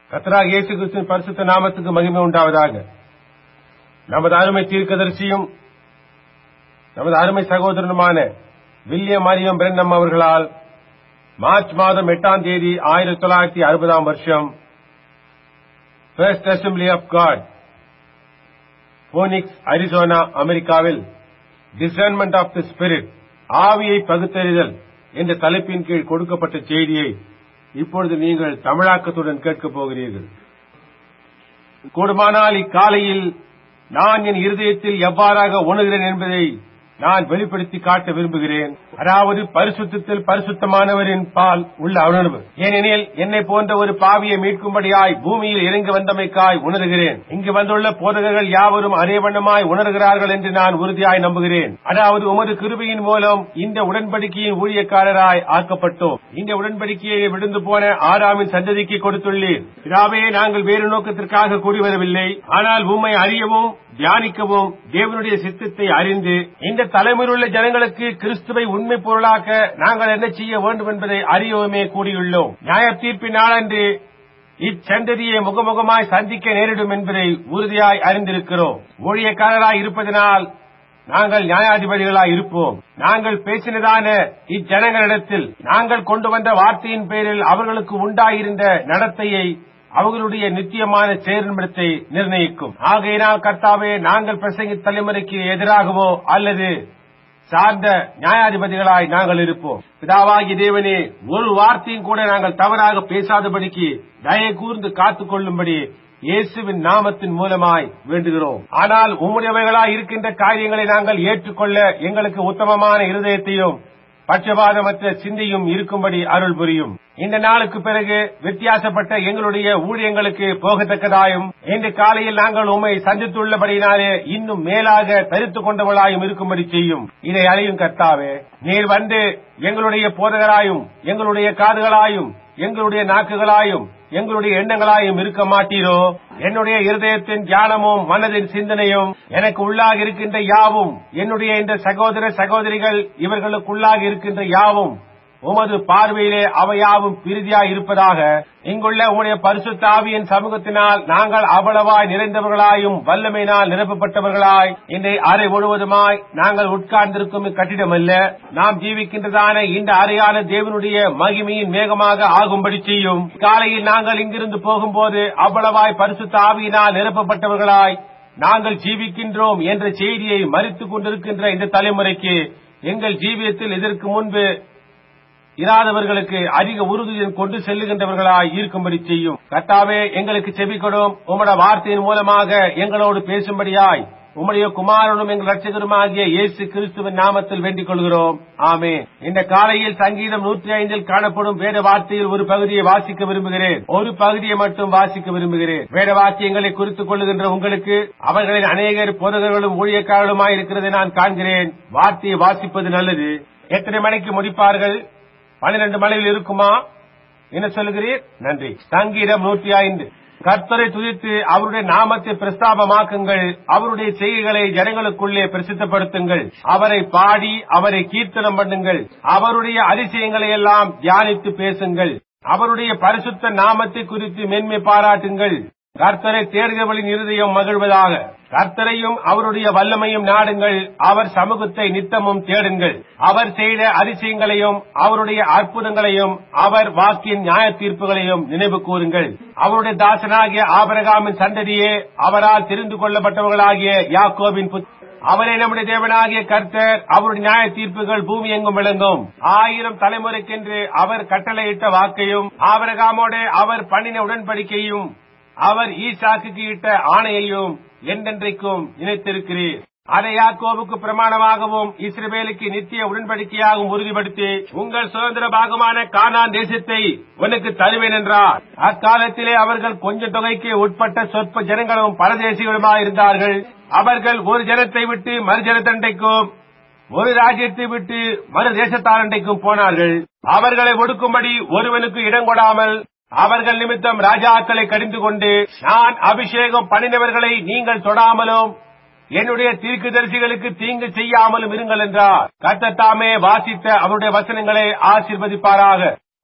கத்தராக இயேசு கிறிஸ்துவின் பரிசுத்த நாமத்துக்கு மகிமை உண்டாவதாக நமது அருமை தீர்க்கதரிசியும் நமது அருமை சகோதரனுமான வில்லியம் மரியம் பிரென்னம் அவர்களால் மார்ச் மாதம் எட்டாம் தேதி ஆயிரத்தி தொள்ளாயிரத்தி அறுபதாம் வருஷம் first assembly of God Phoenix Arizona அமெரிக்காவில் டிசர்ன்மெண்ட் ஆஃப் தி ஸ்பிரிட் ஆவியை பகுத்தறிதல் என்ற தலைப்பின் கீழ் கொடுக்கப்பட்ட செய்தியை இப்பொழுது நீங்கள் தமிழாக்கத்துடன் கேட்கப் போகிறீர்கள் கூடுமானால் இக்காலையில் நான் என் இருதயத்தில் எவ்வாறாக உணர்கிறேன் என்பதை நான் வெளிப்படுத்தி காட்ட விரும்புகிறேன் அதாவது பரிசுத்தத்தில் பரிசுத்தமானவரின் பால் உள்ள உணர்வு ஏனெனில் என்னை போன்ற ஒரு பாவியை மீட்கும்படியாய் பூமியில் இறங்கி வந்தமைக்காய் உணர்கிறேன் இங்கு வந்துள்ள போதகர்கள் யாவரும் அதே வண்ணமாய் உணர்கிறார்கள் என்று நான் உறுதியாய் நம்புகிறேன் அதாவது உமது கிருபையின் மூலம் இந்த உடன்படிக்கையின் ஊழியக்காரராய் ஆக்கப்பட்டோம் இந்த உடன்படிக்கையை விழுந்து போன ஆறாமின் சந்ததிக்கு கொடுத்துள்ளீர் இதாவே நாங்கள் வேறு நோக்கத்திற்காக கூடி வரவில்லை ஆனால் உம்மை அறியவும் தியானிக்கவும் தேவனுடைய சித்தத்தை அறிந்து இந்த தலைமுறையுள்ள ஜனங்களுக்கு கிறிஸ்துவை உண்மை பொருளாக்க நாங்கள் என்ன செய்ய வேண்டும் என்பதை அறியவுமே கூடியுள்ளோம் நியாய தீர்ப்பின் நாளன்று இச்சந்ததியை முகமுகமாய் சந்திக்க நேரிடும் என்பதை உறுதியாய் அறிந்திருக்கிறோம் ஊழியக்காரராய் இருப்பதனால் நாங்கள் நியாயாதிபதிகளாய் இருப்போம் நாங்கள் பேசினதான இச்சனங்களிடத்தில் நாங்கள் கொண்டு வந்த வார்த்தையின் பேரில் அவர்களுக்கு உண்டாயிருந்த நடத்தையை அவர்களுடைய நித்தியமான செயல்படுத்தை நிர்ணயிக்கும் ஆகையினால் கர்த்தாவே நாங்கள் பிரசங்கி தலைமுறைக்கு எதிராகவோ அல்லது சார்ந்த நியாயாதிபதிகளாய் நாங்கள் இருப்போம் பிதாவாகி தேவனே ஒரு வார்த்தையும் கூட நாங்கள் தவறாக பேசாதபடிக்கு தயை கூர்ந்து காத்துக் கொள்ளும்படி இயேசுவின் நாமத்தின் மூலமாய் வேண்டுகிறோம் ஆனால் உம்முடையவைகளாய் இருக்கின்ற காரியங்களை நாங்கள் ஏற்றுக்கொள்ள எங்களுக்கு உத்தமமான இருதயத்தையும் பட்சபாதமற்ற சிந்தையும் இருக்கும்படி அருள் புரியும் இந்த நாளுக்கு பிறகு வித்தியாசப்பட்ட எங்களுடைய ஊழியங்களுக்கு போகத்தக்கதாயும் இன்று காலையில் நாங்கள் உண்மை சந்தித்துள்ளபடியினாலே இன்னும் மேலாக தரித்துக் கொண்டவளாயும் இருக்கும்படி செய்யும் இதை அழியும் கர்த்தாவே நீர் வந்து எங்களுடைய போதகராயும் எங்களுடைய காதுகளாயும் எங்களுடைய நாக்குகளாயும் எங்களுடைய எண்ணங்களாயும் இருக்க மாட்டீரோ என்னுடைய இருதயத்தின் தியானமும் மனதின் சிந்தனையும் எனக்கு உள்ளாக இருக்கின்ற யாவும் என்னுடைய இந்த சகோதர சகோதரிகள் இவர்களுக்குள்ளாக இருக்கின்ற யாவும் உமது பார்வையிலே அவையாவும் பிரிதியா இருப்பதாக இங்குள்ள உடைய பரிசுத்த ஆவியின் சமூகத்தினால் நாங்கள் அவ்வளவாய் நிறைந்தவர்களாயும் வல்லமையினால் நிரப்பப்பட்டவர்களாய் இன்றை அறை முழுவதுமாய் நாங்கள் உட்கார்ந்திருக்கும் கட்டிடம் அல்ல நாம் ஜீவிக்கின்றதான இந்த அறையான தேவனுடைய மகிமையின் மேகமாக ஆகும்படி செய்யும் காலையில் நாங்கள் இங்கிருந்து போகும்போது அவ்வளவாய் பரிசுத்த ஆவியினால் நிரப்பப்பட்டவர்களாய் நாங்கள் ஜீவிக்கின்றோம் என்ற செய்தியை மறித்துக் கொண்டிருக்கின்ற இந்த தலைமுறைக்கு எங்கள் ஜீவியத்தில் இதற்கு முன்பு இராதவர்களுக்கு அதிக உறுதியுடன் கொண்டு செல்லுகின்றவர்களாய் இருக்கும்படி செய்யும் கர்த்தாவே எங்களுக்கு செபிக்கொடும் உம்மட வார்த்தையின் மூலமாக எங்களோடு பேசும்படியாய் உம்முடைய குமாரனும் எங்கள் ரட்சகருமாகிய இயேசு கிறிஸ்துவின் நாமத்தில் வேண்டிக் கொள்கிறோம் ஆமே இந்த காலையில் சங்கீதம் நூற்றி ஐந்தில் காணப்படும் வேத வார்த்தையில் ஒரு பகுதியை வாசிக்க விரும்புகிறேன் ஒரு பகுதியை மட்டும் வாசிக்க விரும்புகிறேன் வேத வாக்கியங்களை குறித்துக் கொள்ளுகின்ற உங்களுக்கு அவர்களின் அநேகர் போதகர்களும் ஊழியக்காரர்களுமாய் இருக்கிறதை நான் காண்கிறேன் வார்த்தையை வாசிப்பது நல்லது எத்தனை மணிக்கு முடிப்பார்கள் பன்னிரண்டு மலையில் இருக்குமா என்ன சொல்லுகிறீர் நன்றி சங்கீதம் நூற்றி ஐந்து கர்த்தரை துதித்து அவருடைய நாமத்தை பிரஸ்தாபமாக்குங்கள் அவருடைய செய்கைகளை ஜனங்களுக்குள்ளே பிரசித்தப்படுத்துங்கள் அவரை பாடி அவரை கீர்த்தனம் பண்ணுங்கள் அவருடைய அதிசயங்களை எல்லாம் தியானித்து பேசுங்கள் அவருடைய பரிசுத்த நாமத்தை குறித்து மேன்மை பாராட்டுங்கள் கர்த்தரை தேர்தவளின் இருதயம் மகிழ்வதாக கர்த்தரையும் அவருடைய வல்லமையும் நாடுங்கள் அவர் சமூகத்தை நித்தமும் தேடுங்கள் அவர் செய்த அதிசயங்களையும் அவருடைய அற்புதங்களையும் அவர் வாக்கின் நியாய தீர்ப்புகளையும் நினைவு கூறுங்கள் அவருடைய தாசனாகிய ஆபரகாமின் சந்ததியே அவரால் தெரிந்து கொள்ளப்பட்டவர்களாகிய யாக்கோவின் அவரே நம்முடைய தேவனாகிய கர்த்தர் அவருடைய நியாய தீர்ப்புகள் பூமி எங்கும் விளங்கும் ஆயிரம் தலைமுறைக்கென்று அவர் கட்டளையிட்ட வாக்கையும் ஆபரகாமோட அவர் பண்ணின உடன்படிக்கையும் அவர் ஈசாக்கு இட்ட ஆணையையும் என்றென்றைக்கும் நினைத்திருக்கிறீர் அதை யாக்கோவுக்கு பிரமாணமாகவும் இஸ்ரேலுக்கு நித்திய உடன்படிக்கையாகவும் உறுதிப்படுத்தி உங்கள் சுதந்திர பாகமான கானான் தேசத்தை உனக்கு தருவேன் என்றார் அக்காலத்திலே அவர்கள் கொஞ்ச தொகைக்கு உட்பட்ட சொற்ப ஜனங்களும் பரதேசிகளுமாயிருந்தார்கள் அவர்கள் ஒரு ஜனத்தை விட்டு மறு ஜனத்தண்டைக்கும் ஒரு ராஜ்யத்தை விட்டு மறு தேசத்தாரண்டைக்கும் போனார்கள் அவர்களை ஒடுக்கும்படி ஒருவனுக்கு இடம் கொடாமல் அவர்கள் நிமித்தம் ராஜாக்களை கடிந்து கொண்டு நான் அபிஷேகம் பண்ணினவர்களை நீங்கள் தொடாமலும் என்னுடைய தீர்க்குதரிசிகளுக்கு தீங்கு செய்யாமலும் இருங்கள் என்றார் கர்த்தத்தாமே வாசித்த அவருடைய வசனங்களை ஆசீர்வதிப்பாராக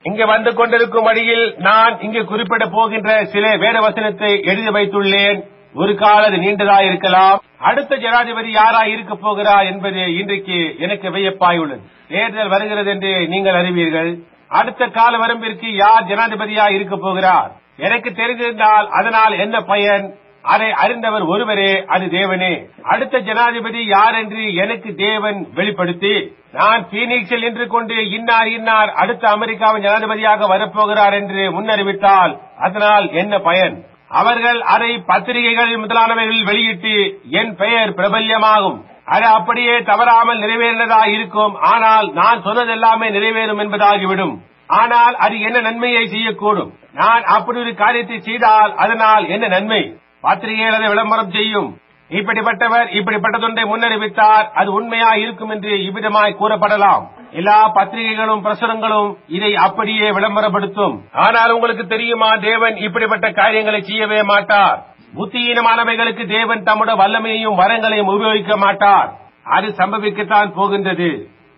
இங்கு வந்து கொண்டிருக்கும் வழியில் நான் இங்கு குறிப்பிட போகின்ற சில வேத வசனத்தை எழுதி வைத்துள்ளேன் ஒரு கால அது நீண்டதா இருக்கலாம் அடுத்த ஜனாதிபதி யாராய் இருக்க போகிறார் என்பது இன்றைக்கு எனக்கு வியப்பாய் உள்ளது தேர்தல் வருகிறது என்று நீங்கள் அறிவீர்கள் அடுத்த கால வரம்பிற்கு யார் ஜனாதிபதியாய் இருக்க போகிறார் எனக்கு தெரிந்திருந்தால் அதனால் என்ன பயன் அதை அறிந்தவர் ஒருவரே அது தேவனே அடுத்த ஜனாதிபதி யார் என்று எனக்கு தேவன் வெளிப்படுத்தி நான் பீனிக்ஸில் நின்று கொண்டு இன்னார் இன்னார் அடுத்த அமெரிக்காவின் ஜனாதிபதியாக வரப்போகிறார் என்று முன்னறிவித்தால் அதனால் என்ன பயன் அவர்கள் அதை பத்திரிகைகள் முதலானவைகளில் வெளியிட்டு என் பெயர் பிரபல்யமாகும் அது அப்படியே தவறாமல் நிறைவேறினதா இருக்கும் ஆனால் நான் சொன்னதெல்லாமே நிறைவேறும் என்பதாகிவிடும் ஆனால் அது என்ன நன்மையை செய்யக்கூடும் நான் அப்படி ஒரு காரியத்தை செய்தால் அதனால் என்ன நன்மை பத்திரிகைகள் அதை விளம்பரம் செய்யும் இப்படிப்பட்டவர் இப்படிப்பட்டதொன்றை முன்னறிவித்தார் அது உண்மையா இருக்கும் என்று இவ்விதமாய் கூறப்படலாம் எல்லா பத்திரிகைகளும் பிரசுரங்களும் இதை அப்படியே விளம்பரப்படுத்தும் ஆனால் உங்களுக்கு தெரியுமா தேவன் இப்படிப்பட்ட காரியங்களை செய்யவே மாட்டார் புத்தியீனமானவைகளுக்கு தேவன் தம்முடைய வல்லமையையும் வரங்களையும் உபயோகிக்க மாட்டார் அது சம்பவிக்கத்தான் போகின்றது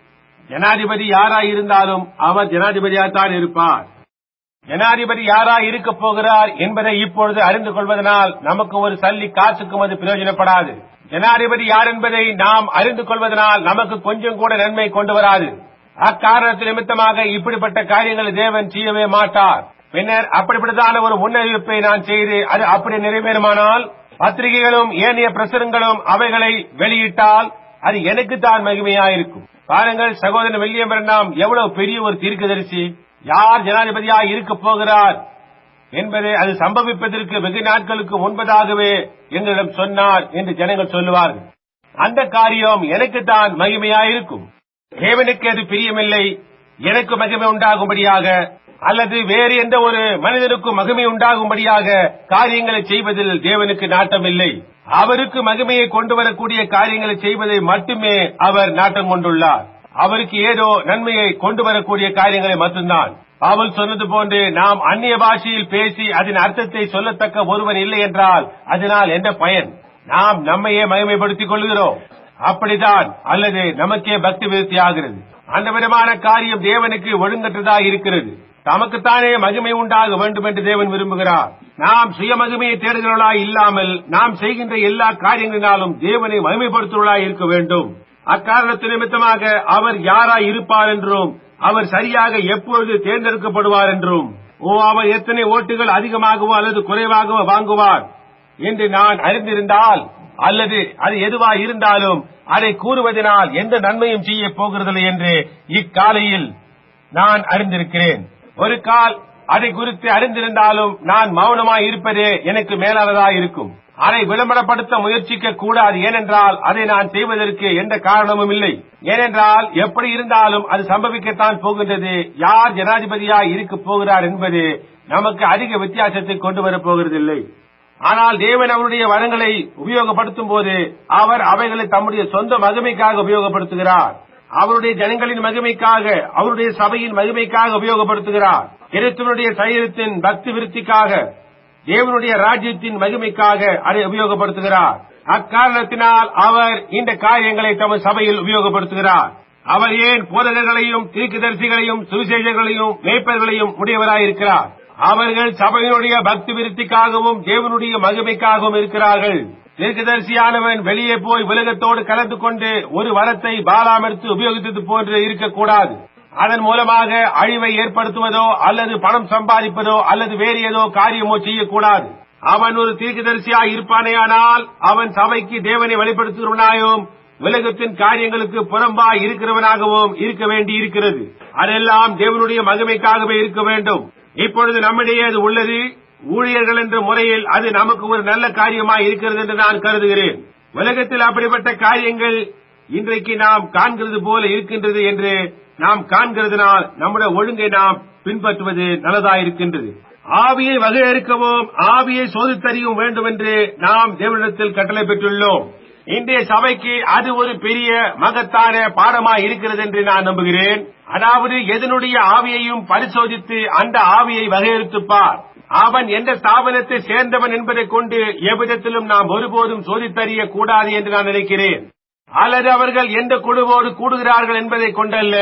ஜனாதிபதி யாராய் இருந்தாலும் அவர் ஜனாதிபதியாகத்தான் இருப்பார் ஜனாதிபதி யாராய் இருக்க போகிறார் என்பதை இப்பொழுது அறிந்து கொள்வதனால் நமக்கு ஒரு சல்லி காசுக்கும் அது பிரயோஜனப்படாது ஜனாதிபதி யார் என்பதை நாம் அறிந்து கொள்வதனால் நமக்கு கொஞ்சம் கூட நன்மை கொண்டு வராது அக்காரணத்து நிமித்தமாக இப்படிப்பட்ட காரியங்களை தேவன் செய்யவே மாட்டார் பின்னர் அப்படிப்பட்டதான ஒரு முன்னறிவிப்பை நான் செய்து அது அப்படி நிறைவேறுமானால் பத்திரிகைகளும் ஏனைய பிரசுரங்களும் அவைகளை வெளியிட்டால் அது எனக்கு தான் மகிமையாயிருக்கும் பாருங்கள் சகோதரன் வில்லியம் இரண்டாம் எவ்வளவு பெரிய ஒரு தீர்க்கதரிசி யார் ஜனாதிபதியாக இருக்க போகிறார் என்பதை அது சம்பவிப்பதற்கு வெகு நாட்களுக்கு முன்பதாகவே எங்களிடம் சொன்னார் என்று ஜனங்கள் சொல்லுவார்கள் அந்த காரியம் எனக்கு தான் மகிமையாயிருக்கும் தேவனுக்கு அது பிரியமில்லை எனக்கு மகிமை உண்டாகும்படியாக அல்லது வேறு எந்த ஒரு மனிதனுக்கும் மகிமை உண்டாகும்படியாக காரியங்களை செய்வதில் தேவனுக்கு நாட்டமில்லை அவருக்கு மகிமையை கொண்டு வரக்கூடிய காரியங்களை செய்வதை மட்டுமே அவர் நாட்டம் கொண்டுள்ளார் அவருக்கு ஏதோ நன்மையை கொண்டு வரக்கூடிய காரியங்களை மட்டும்தான் பவுல் சொன்னது போன்று நாம் அந்நிய பாஷையில் பேசி அதன் அர்த்தத்தை சொல்லத்தக்க ஒருவன் இல்லை என்றால் அதனால் என்ன பயன் நாம் நம்மையே மகிமைப்படுத்திக் கொள்கிறோம் அப்படித்தான் அல்லது நமக்கே பக்தி விருத்தி ஆகிறது அந்த விதமான காரியம் தேவனுக்கு ஒழுங்கற்றதாக இருக்கிறது தமக்குத்தானே மகிமை உண்டாக வேண்டும் என்று தேவன் விரும்புகிறார் நாம் சுய மகிமையை தேடுகிறவர்களாய் இல்லாமல் நாம் செய்கின்ற எல்லா காரியங்களினாலும் தேவனை மகிமைப்படுத்துவர்களாய் இருக்க வேண்டும் அக்காரணத்து நிமித்தமாக அவர் யாராய் இருப்பார் என்றும் அவர் சரியாக எப்பொழுது தேர்ந்தெடுக்கப்படுவார் என்றும் ஓ அவர் எத்தனை ஓட்டுகள் அதிகமாகவோ அல்லது குறைவாகவோ வாங்குவார் என்று நான் அறிந்திருந்தால் அல்லது அது எதுவா இருந்தாலும் அதை கூறுவதனால் எந்த நன்மையும் செய்ய போகிறதில்லை என்று இக்காலையில் நான் அறிந்திருக்கிறேன் ஒரு கால் அதை குறித்து அறிந்திருந்தாலும் நான் மௌனமாய் இருப்பதே எனக்கு மேலானதாக இருக்கும் அதை விளம்பரப்படுத்த முயற்சிக்க கூடாது ஏனென்றால் அதை நான் செய்வதற்கு எந்த காரணமும் இல்லை ஏனென்றால் எப்படி இருந்தாலும் அது சம்பவிக்கத்தான் போகின்றது யார் ஜனாதிபதியாய் இருக்க போகிறார் என்பது நமக்கு அதிக வித்தியாசத்தை கொண்டு வரப் போகிறதில்லை ஆனால் தேவன் அவருடைய வரங்களை உபயோகப்படுத்தும் போது அவர் அவைகளை தம்முடைய சொந்த மகிமைக்காக உபயோகப்படுத்துகிறார் அவருடைய ஜனங்களின் மகிமைக்காக அவருடைய சபையின் மகிமைக்காக உபயோகப்படுத்துகிறார் கிறிஸ்துவனுடைய சரீரத்தின் பக்தி விருத்திக்காக தேவனுடைய ராஜ்யத்தின் மகிமைக்காக அதை உபயோகப்படுத்துகிறார் அக்காரணத்தினால் அவர் இந்த காரியங்களை தமது சபையில் உபயோகப்படுத்துகிறார் அவர் ஏன் போதகர்களையும் தீர்க்கதரிசிகளையும் சுவிசேஷங்களையும் மேய்ப்பர்களையும் உடையவராயிருக்கிறார் அவர்கள் சபையினுடைய பக்தி விருத்திக்காகவும் தேவனுடைய மகிமைக்காகவும் இருக்கிறார்கள் தீர்க்கதரிசியானவன் வெளியே போய் உலகத்தோடு கலந்து கொண்டு ஒரு வரத்தை பாலாமர்த்து உபயோகித்தது போன்று இருக்கக்கூடாது அதன் மூலமாக அழிவை ஏற்படுத்துவதோ அல்லது பணம் சம்பாதிப்பதோ அல்லது வேறு ஏதோ காரியமோ செய்யக்கூடாது அவன் ஒரு தீர்க்கதரிசியாய் இருப்பானேயானால் அவன் சபைக்கு தேவனை வெளிப்படுத்துகிறவனாயும் உலகத்தின் காரியங்களுக்கு புறம்பாய் இருக்கிறவனாகவும் இருக்க வேண்டி இருக்கிறது அதெல்லாம் தேவனுடைய மகிமைக்காகவே இருக்க வேண்டும் இப்பொழுது நம்மிடையே அது உள்ளது ஊழியர்கள் என்ற முறையில் அது நமக்கு ஒரு நல்ல காரியமாய் இருக்கிறது என்று நான் கருதுகிறேன் உலகத்தில் அப்படிப்பட்ட காரியங்கள் இன்றைக்கு நாம் காண்கிறது போல இருக்கின்றது என்று நாம் காண்கிறதுனால் நம்முடைய ஒழுங்கை நாம் பின்பற்றுவது நல்லதாயிருக்கின்றது ஆவியை வகையறுக்கவும் ஆவியை சோதித்தறியும் வேண்டும் என்று நாம் தேவனிடத்தில் கட்டளை பெற்றுள்ளோம் இன்றைய சபைக்கு அது ஒரு பெரிய மகத்தான பாடமாய் இருக்கிறது என்று நான் நம்புகிறேன் அதாவது எதனுடைய ஆவியையும் பரிசோதித்து அந்த ஆவியை வகையறுத்துப்பார் அவன் எந்த ஸ்தாபனத்தை சேர்ந்தவன் என்பதைக் கொண்டு எவ்விதத்திலும் நாம் ஒருபோதும் சோதித்தறிய கூடாது என்று நான் நினைக்கிறேன் அல்லது அவர்கள் எந்த குழுவோடு கூடுகிறார்கள் என்பதை கொண்டல்ல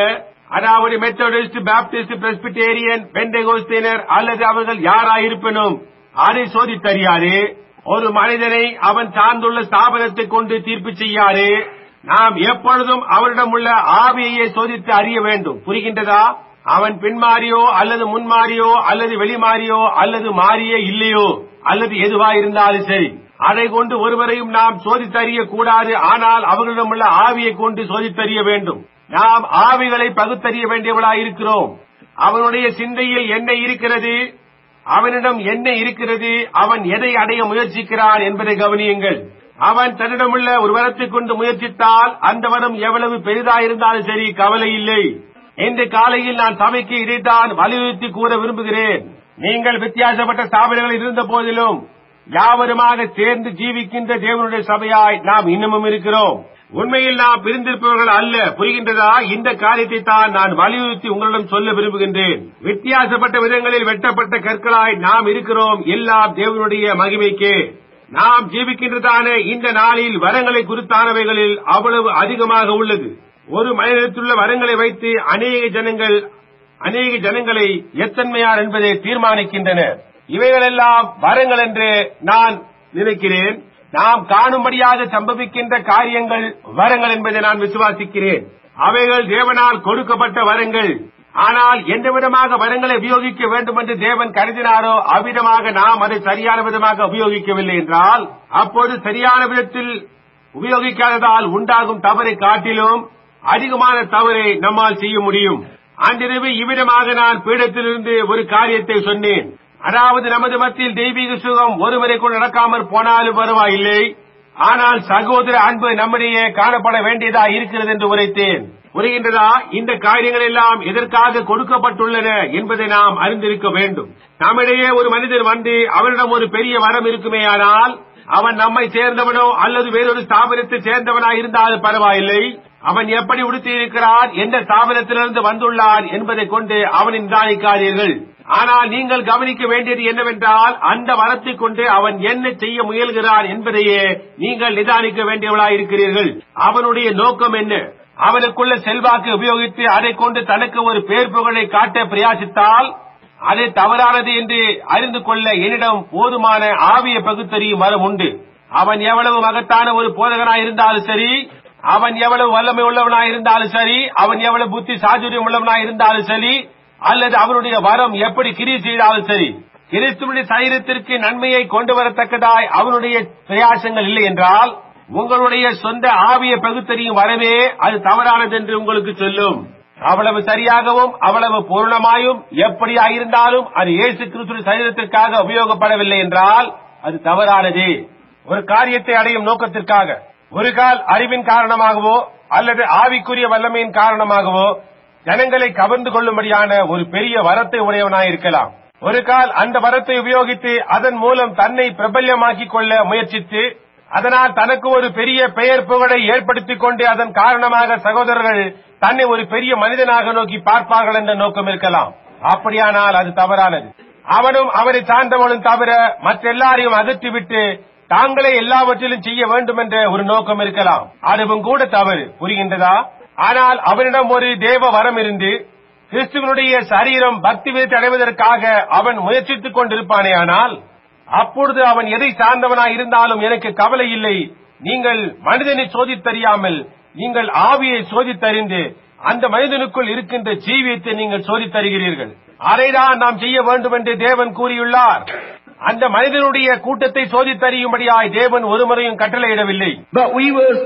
அதாவது மெத்தடிஸ்ட் பாப்டிஸ்ட் பிரஸ்பிட்டேரியன் பெண்டகோஸ்தினர் அல்லது அவர்கள் யாராயிருப்பினும் அதை சோதித்தறியாரு ஒரு மனிதனை அவன் சார்ந்துள்ள ஸ்தாபனத்தை கொண்டு தீர்ப்பு செய்யாரு நாம் எப்பொழுதும் அவரிடம் உள்ள ஆவியையே சோதித்து அறிய வேண்டும் புரிகின்றதா அவன் பின்மாறியோ அல்லது முன்மாறியோ அல்லது வெளிமாறியோ அல்லது மாறியே இல்லையோ அல்லது எதுவா இருந்தாலும் சரி அதை கொண்டு ஒருவரையும் நாம் சோதித்தறிய கூடாது ஆனால் அவர்களிடம் உள்ள ஆவியை கொண்டு சோதித்தறிய வேண்டும் நாம் ஆவிகளை பகுத்தறிய வேண்டியவளாய் இருக்கிறோம் அவனுடைய சிந்தையில் என்ன இருக்கிறது அவனிடம் என்ன இருக்கிறது அவன் எதை அடைய முயற்சிக்கிறான் என்பதை கவனியுங்கள் அவன் தன்னிடமுள்ள ஒரு வரத்தை கொண்டு முயற்சித்தால் அந்த வரம் எவ்வளவு பெரிதாயிருந்தாலும் சரி கவலை இல்லை இன்று காலையில் நான் சபைக்கு இதைத்தான் வலியுறுத்தி கூற விரும்புகிறேன் நீங்கள் வித்தியாசப்பட்ட ஸ்தாபனங்களில் இருந்த போதிலும் யாவருமாக சேர்ந்து ஜீவிக்கின்ற தேவனுடைய சபையாய் நாம் இன்னமும் இருக்கிறோம் உண்மையில் நாம் பிரிந்திருப்பவர்கள் அல்ல புரிகின்றதா இந்த காரியத்தை தான் நான் வலியுறுத்தி உங்களிடம் சொல்ல விரும்புகின்றேன் வித்தியாசப்பட்ட விதங்களில் வெட்டப்பட்ட கற்களாய் நாம் இருக்கிறோம் எல்லாம் தேவனுடைய மகிமைக்கு நாம் ஜீவிக்கின்றதான இந்த நாளில் வரங்களை குறித்தானவைகளில் அவ்வளவு அதிகமாக உள்ளது ஒரு மனிதத்துள்ள வரங்களை வைத்து அநேக ஜனங்கள் அநேக ஜனங்களை எத்தன்மையார் என்பதை தீர்மானிக்கின்றனர் இவைகளெல்லாம் வரங்கள் என்று நான் நினைக்கிறேன் நாம் காணும்படியாக சம்பவிக்கின்ற காரியங்கள் வரங்கள் என்பதை நான் விசுவாசிக்கிறேன் அவைகள் தேவனால் கொடுக்கப்பட்ட வரங்கள் ஆனால் எந்த விதமாக வரங்களை உபயோகிக்க வேண்டும் என்று தேவன் கருதினாரோ அவ்விதமாக நாம் அதை சரியான விதமாக உபயோகிக்கவில்லை என்றால் அப்போது சரியான விதத்தில் உபயோகிக்காததால் உண்டாகும் தவறை காட்டிலும் அதிகமான தவறை நம்மால் செய்ய முடியும் அன்றிரவு இவ்விதமாக நான் பீடத்திலிருந்து ஒரு காரியத்தை சொன்னேன் அதாவது நமது மத்தியில் தெய்வீக சுகம் ஒருவரை கொண்டு நடக்காமற் போனாலும் பரவாயில்லை ஆனால் சகோதர அன்பு நம்மிடையே காணப்பட வேண்டியதா இருக்கிறது என்று உரைத்தேன் புரிகின்றதா இந்த காரியங்கள் எல்லாம் எதற்காக கொடுக்கப்பட்டுள்ளன என்பதை நாம் அறிந்திருக்க வேண்டும் நம்மிடையே ஒரு மனிதர் வந்து அவரிடம் ஒரு பெரிய வரம் இருக்குமேயானால் அவன் நம்மை சேர்ந்தவனோ அல்லது வேறொரு ஸ்தாபனத்தை சேர்ந்தவனா இருந்தாலும் பரவாயில்லை அவன் எப்படி உடுத்தியிருக்கிறான் எந்த ஸ்தாபனத்திலிருந்து வந்துள்ளான் என்பதை கொண்டு அவனை நிதானிக்காதீர்கள் ஆனால் நீங்கள் கவனிக்க வேண்டியது என்னவென்றால் அந்த வரத்தை கொண்டு அவன் என்ன செய்ய முயல்கிறான் என்பதையே நீங்கள் நிதானிக்க வேண்டியவளாய் இருக்கிறீர்கள் அவனுடைய நோக்கம் என்ன அவனுக்குள்ள செல்வாக்கு உபயோகித்து அதை கொண்டு தனக்கு ஒரு பேர் புகழை காட்ட பிரயாசித்தால் அது தவறானது என்று அறிந்து கொள்ள என்னிடம் போதுமான ஆவிய பகுத்தறியும் வரம் உண்டு அவன் எவ்வளவு மகத்தான ஒரு போதகனாய் இருந்தாலும் சரி அவன் எவ்வளவு வல்லமை உள்ளவனாய் இருந்தாலும் சரி அவன் எவ்வளவு புத்தி சாதுரியம் உள்ளவனாய் இருந்தாலும் சரி அல்லது அவனுடைய வரம் எப்படி கிரி செய்தாலும் சரி கிறிஸ்துவனுடைய சரீரத்திற்கு நன்மையை கொண்டு வரத்தக்கதாய் அவனுடைய பிரயாசங்கள் இல்லை என்றால் உங்களுடைய சொந்த ஆவிய பகுத்தறியும் வரவே அது தவறானது என்று உங்களுக்கு சொல்லும் அவ்வளவு சரியாகவும் அவ்வளவு பூர்ணமாயும் எப்படியா இருந்தாலும் அது இயேசு கிறிஸ்துவ சரீரத்திற்காக உபயோகப்படவில்லை என்றால் அது தவறானது ஒரு காரியத்தை அடையும் நோக்கத்திற்காக ஒரு கால் அறிவின் காரணமாகவோ அல்லது ஆவிக்குரிய வல்லமையின் காரணமாகவோ ஜனங்களை கவர்ந்து கொள்ளும்படியான ஒரு பெரிய வரத்தை உடையவனாயிருக்கலாம் ஒரு கால் அந்த வரத்தை உபயோகித்து அதன் மூலம் தன்னை பிரபல்யமாக்கிக் கொள்ள முயற்சித்து அதனால் தனக்கு ஒரு பெரிய பெயர் புகழை ஏற்படுத்திக் கொண்டு அதன் காரணமாக சகோதரர்கள் தன்னை ஒரு பெரிய மனிதனாக நோக்கி பார்ப்பார்கள் என்ற நோக்கம் இருக்கலாம் அப்படியானால் அது தவறானது அவனும் அவரை சார்ந்தவனும் தவிர மற்றெல்லாரையும் அகற்றிவிட்டு தாங்களே எல்லாவற்றிலும் செய்ய வேண்டும் என்ற ஒரு நோக்கம் இருக்கலாம் அதுவும் கூட தவறு புரிகின்றதா ஆனால் அவனிடம் ஒரு தேவ வரம் இருந்து கிறிஸ்துவனுடைய சரீரம் பக்தி விதத்தை அடைவதற்காக அவன் முயற்சித்துக் கொண்டிருப்பானேயானால் அப்பொழுது அவன் எதை சார்ந்தவனாய் இருந்தாலும் எனக்கு கவலை இல்லை நீங்கள் மனிதனை சோதித்தறியாமல் நீங்கள் ஆவியை சோதித்தறிந்து அந்த மனிதனுக்குள் இருக்கின்ற ஜீவியத்தை நீங்கள் சோதித்தருகிறீர்கள் அதைதான் நாம் செய்ய வேண்டும் என்று தேவன் கூறியுள்ளார் அந்த மனிதனுடைய கூட்டத்தை சோதித்தறியும்படியாய் தேவன் ஒருமுறையும் கட்டளையிடவில்லை But we was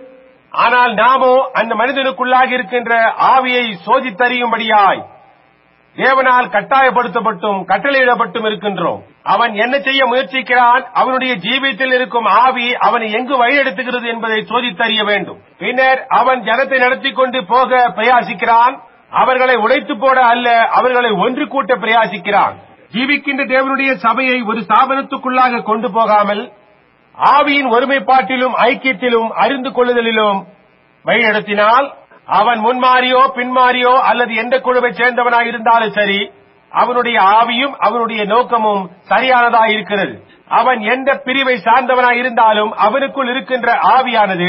ஆனால் நாமோ அந்த மனிதனுக்குள்ளாக இருக்கின்ற ஆவியை சோதித்தறியும்படியாய் தேவனால் கட்டாயப்படுத்தப்பட்டும் கட்டளையிடப்பட்டும் இருக்கின்றோம் அவன் என்ன செய்ய முயற்சிக்கிறான் அவனுடைய ஜீவியத்தில் இருக்கும் ஆவி அவனை எங்கு வழிநடத்துகிறது என்பதை சோதித்தறிய வேண்டும் பின்னர் அவன் ஜனத்தை நடத்திக் கொண்டு போக பிரயாசிக்கிறான் அவர்களை உடைத்து போட அல்ல அவர்களை ஒன்று கூட்ட பிரயாசிக்கிறான் ஜீவிக்கின்ற தேவனுடைய சபையை ஒரு ஸ்தாபனத்துக்குள்ளாக கொண்டு போகாமல் ஆவியின் ஒருமைப்பாட்டிலும் ஐக்கியத்திலும் அறிந்து கொள்ளுதலிலும் வழிநடத்தினால் அவன் முன்மாறியோ பின்மாறியோ அல்லது எந்த குழுவை சேர்ந்தவனாய் இருந்தாலும் சரி அவனுடைய ஆவியும் அவனுடைய நோக்கமும் சரியானதாய் இருக்கிறது அவன் எந்த பிரிவை சார்ந்தவனாய் இருந்தாலும் அவனுக்குள் இருக்கின்ற ஆவியானது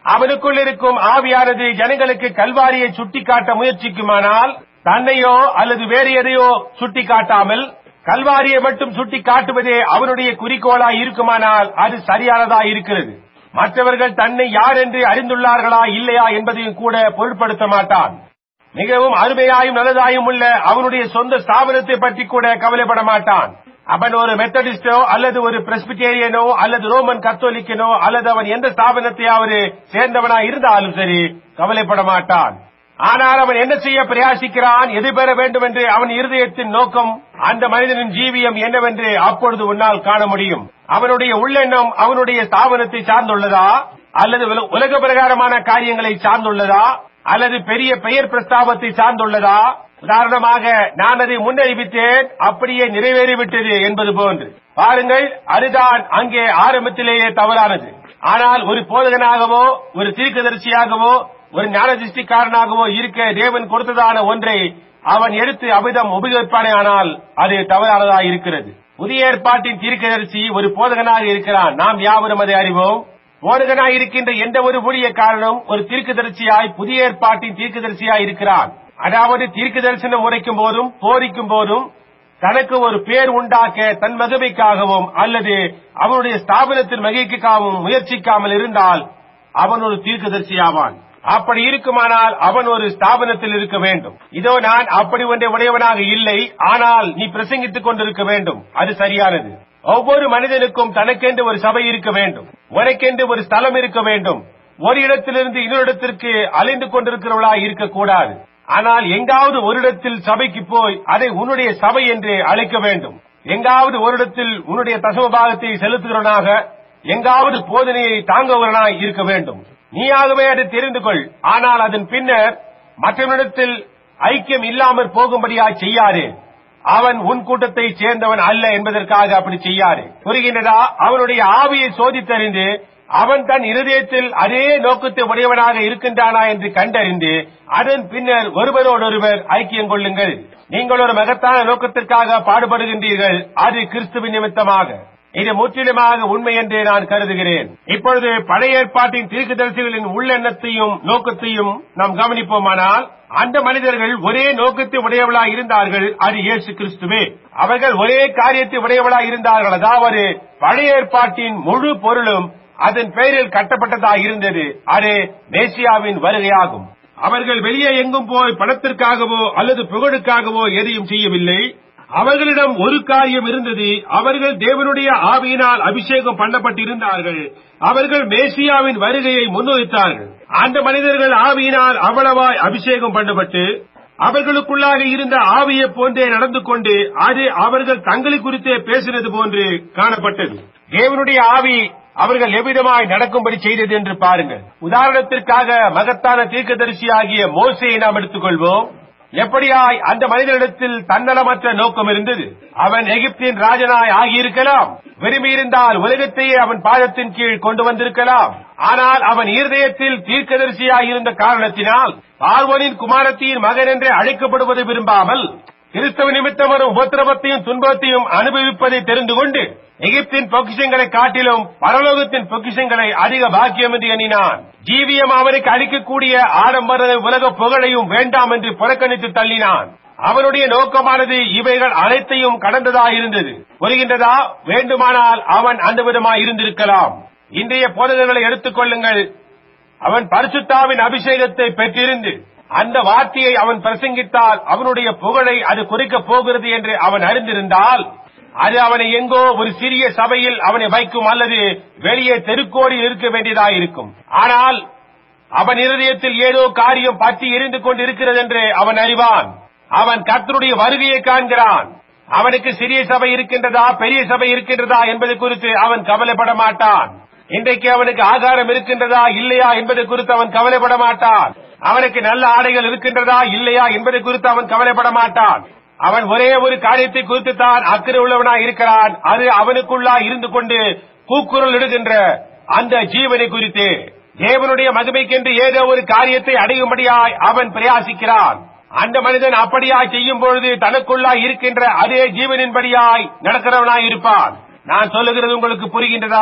அவனுக்குள் இருக்கும் ஆவியானது ஜனங்களுக்கு கல்வாரியை சுட்டிக்காட்ட முயற்சிக்குமானால் தன்னையோ அல்லது வேறு எதையோ சுட்டிக்காட்டாமல் கல்வாரியை மட்டும் சுட்டி காட்டுவதே அவனுடைய குறிக்கோளாய் இருக்குமானால் அது சரியானதா இருக்கிறது மற்றவர்கள் தன்னை யார் என்று அறிந்துள்ளார்களா இல்லையா என்பதையும் கூட பொருட்படுத்த மாட்டான் மிகவும் அருமையாயும் நல்லதாயும் உள்ள அவனுடைய சொந்த ஸ்தாபனத்தை பற்றி கூட கவலைப்பட மாட்டான் அவன் ஒரு மெத்தடிஸ்டோ அல்லது ஒரு பிரஸ்பிட்டேரியனோ அல்லது ரோமன் கத்தோலிக்கனோ அல்லது அவன் எந்த ஸ்தாபனத்தையாவது சேர்ந்தவனா இருந்தாலும் சரி கவலைப்பட மாட்டான் ஆனால் அவன் என்ன செய்ய பிரயாசிக்கிறான் எது பெற வேண்டும் என்று அவன் இருதயத்தின் நோக்கம் அந்த மனிதனின் ஜீவியம் என்னவென்று அப்பொழுது உன்னால் காண முடியும் அவனுடைய உள்ளெண்ணம் அவனுடைய ஸ்தாபனத்தை சார்ந்துள்ளதா அல்லது உல- உலக பிரகாரமான காரியங்களை சார்ந்துள்ளதா அல்லது பெரிய பெயர் பிரஸ்தாபத்தை சார்ந்துள்ளதா உதாரணமாக நான் அதை முன்னறிவித்தேன் அப்படியே நிறைவேறிவிட்டது என்பது போன்று பாருங்கள் அதுதான் அங்கே ஆரம்பத்திலேயே தவறானது ஆனால் ஒரு போதகனாகவோ ஒரு தீர்க்கதரிசியாகவோ ஒரு ஞானதிஷ்டிக்காரனாகவோ இருக்க தேவன் கொடுத்ததான ஒன்றை அவன் எடுத்து அபிதம் உபயோகிப்பானே ஆனால் அது தவறானதாக இருக்கிறது புதிய ஏற்பாட்டின் தீர்க்கதரிசி ஒரு போதகனாக இருக்கிறான் நாம் யாவரும் அதை அறிவோம் போதகனாய் இருக்கின்ற எந்த ஒரு ஊழியக்காரனும் ஒரு தீர்க்கதரிசியாய் புதிய ஏற்பாட்டின் தீர்க்கதரிசியாய் இருக்கிறான் அதாவது தீர்க்க தரிசனம் உரைக்கும் போதும் போரிக்கும் போதும் தனக்கு ஒரு பேர் உண்டாக்க தன் மகிமைக்காகவும் அல்லது அவனுடைய ஸ்தாபனத்தின் மகிழ்ச்சிக்காகவும் முயற்சிக்காமல் இருந்தால் அவன் ஒரு தீர்க்கதரிசியாவான் அப்படி இருக்குமானால் அவன் ஒரு ஸ்தாபனத்தில் இருக்க வேண்டும் இதோ நான் அப்படி ஒன்றை உடையவனாக இல்லை ஆனால் நீ பிரசங்கித்துக் கொண்டிருக்க வேண்டும் அது சரியானது ஒவ்வொரு மனிதனுக்கும் தனக்கென்று ஒரு சபை இருக்க வேண்டும் உனக்கென்று ஒரு ஸ்தலம் இருக்க வேண்டும் ஒரு இடத்திலிருந்து இன்னொரு இடத்திற்கு அலைந்து கொண்டிருக்கிறவளா இருக்கக்கூடாது ஆனால் எங்காவது ஒரு இடத்தில் சபைக்கு போய் அதை உன்னுடைய சபை என்று அழைக்க வேண்டும் எங்காவது ஒரு இடத்தில் உன்னுடைய தசம பாகத்தை செலுத்துகிறவனாக எங்காவது போதனையை தாங்குகிறவனாய் இருக்க வேண்டும் நீயாகவே அதை தெரிந்து கொள் ஆனால் அதன் பின்னர் மற்றவனிடத்தில் ஐக்கியம் இல்லாமற் போகும்படியாய் செய்யாதே அவன் உன் கூட்டத்தை சேர்ந்தவன் அல்ல என்பதற்காக அப்படி செய்யாதே புரிகின்றதா அவனுடைய ஆவியை சோதித்தறிந்து அவன் தன் இருதயத்தில் அதே நோக்கத்தை உடையவனாக இருக்கின்றானா என்று கண்டறிந்து அதன் பின்னர் ஒருவரோடொருவர் ஐக்கியம் கொள்ளுங்கள் நீங்கள் ஒரு மகத்தான நோக்கத்திற்காக பாடுபடுகின்றீர்கள் அது கிறிஸ்துவின் நிமித்தமாக இது முற்றிலுமாக உண்மை என்றே நான் கருதுகிறேன் இப்பொழுது பழைய ஏற்பாட்டின் தீர்க்கதரிசிகளின் உள்ளெண்ணத்தையும் நோக்கத்தையும் நாம் கவனிப்போமானால் அந்த மனிதர்கள் ஒரே நோக்கத்தை உடையவளாய் இருந்தார்கள் அது இயேசு கிறிஸ்துவே அவர்கள் ஒரே காரியத்தை உடையவளாய் இருந்தார்கள் அதாவது பழைய ஏற்பாட்டின் முழு பொருளும் அதன் பெயரில் கட்டப்பட்டதாக இருந்தது அது மேசியாவின் வருகையாகும் அவர்கள் வெளியே எங்கும் போய் பணத்திற்காகவோ அல்லது புகழுக்காகவோ எதையும் செய்யவில்லை அவர்களிடம் ஒரு காரியம் இருந்தது அவர்கள் தேவனுடைய ஆவியினால் அபிஷேகம் பண்ணப்பட்டிருந்தார்கள் அவர்கள் மேசியாவின் வருகையை முன்வைத்தார்கள் அந்த மனிதர்கள் ஆவியினால் அவ்வளவாய் அபிஷேகம் பண்ணப்பட்டு அவர்களுக்குள்ளாக இருந்த ஆவியை போன்றே நடந்து கொண்டு அது அவர்கள் தங்களை குறித்தே பேசினது போன்று காணப்பட்டது தேவனுடைய ஆவி அவர்கள் எவ்விதமாய் நடக்கும்படி செய்தது என்று பாருங்கள் உதாரணத்திற்காக மகத்தான தீர்க்கதரிசியாகிய மோசையை நாம் எடுத்துக்கொள்வோம் எப்படியாய் அந்த மனிதனிடத்தில் தன்னலமற்ற நோக்கம் இருந்தது அவன் எகிப்தின் ராஜனாய் ஆகியிருக்கலாம் விரும்பியிருந்தால் உலகத்தையே அவன் பாதத்தின் கீழ் கொண்டு வந்திருக்கலாம் ஆனால் அவன் இருதயத்தில் தீர்க்கதரிசியாய் இருந்த காரணத்தினால் பார்வனின் குமாரத்தியின் மகன் என்று அழைக்கப்படுவதை விரும்பாமல் கிறிஸ்தவ நிமித்தம் வரும் உபத்திரவத்தையும் துன்பத்தையும் அனுபவிப்பதை தெரிந்து கொண்டு எகிப்தின் பொக்கிஷங்களை காட்டிலும் பரலோகத்தின் பொக்கிஷங்களை அதிக பாக்கியம் என்று எண்ணினான் ஜீவியம் அவனுக்கு அளிக்கக்கூடிய ஆடம்பர உலக புகழையும் வேண்டாம் என்று புறக்கணித்து தள்ளினான் அவனுடைய நோக்கமானது இவைகள் அனைத்தையும் கடந்ததாயிருந்தது புரிகின்றதா வேண்டுமானால் அவன் அந்த விதமாய் இருந்திருக்கலாம் இன்றைய போதகங்களை எடுத்துக் கொள்ளுங்கள் அவன் பரிசுத்தாவின் அபிஷேகத்தை பெற்றிருந்து அந்த வார்த்தையை அவன் பிரசங்கித்தால் அவனுடைய புகழை அது குறிக்கப் போகிறது என்று அவன் அறிந்திருந்தால் அது அவனை எங்கோ ஒரு சிறிய சபையில் அவனை வைக்கும் அல்லது வெளியே தெருக்கோடியில் இருக்க வேண்டியதாயிருக்கும் ஆனால் அவன் இருதயத்தில் ஏதோ காரியம் பற்றி எரிந்து கொண்டிருக்கிறது என்று அவன் அறிவான் அவன் கர்த்தருடைய வருகையை காண்கிறான் அவனுக்கு சிறிய சபை இருக்கின்றதா பெரிய சபை இருக்கின்றதா என்பது குறித்து அவன் கவலைப்பட மாட்டான் இன்றைக்கு அவனுக்கு ஆகாரம் இருக்கின்றதா இல்லையா என்பது குறித்து அவன் கவலைப்பட மாட்டான் அவனுக்கு நல்ல ஆடைகள் இருக்கின்றதா இல்லையா என்பது குறித்து அவன் கவலைப்பட மாட்டான் அவன் ஒரே ஒரு காரியத்தை குறித்து தான் அக்கறை உள்ளவனாய் இருக்கிறான் அது அவனுக்குள்ளா இருந்து கொண்டு கூக்குரல் இடுகின்ற அந்த ஜீவனை குறித்து தேவனுடைய மகிமைக்கென்று ஏதோ ஒரு காரியத்தை அடையும்படியாய் அவன் பிரயாசிக்கிறான் அந்த மனிதன் அப்படியாய் செய்யும் பொழுது தனக்குள்ளா இருக்கின்ற அதே ஜீவனின்படியாய் நடக்கிறவனாய் இருப்பான் நான் சொல்லுகிறது உங்களுக்கு புரிகின்றதா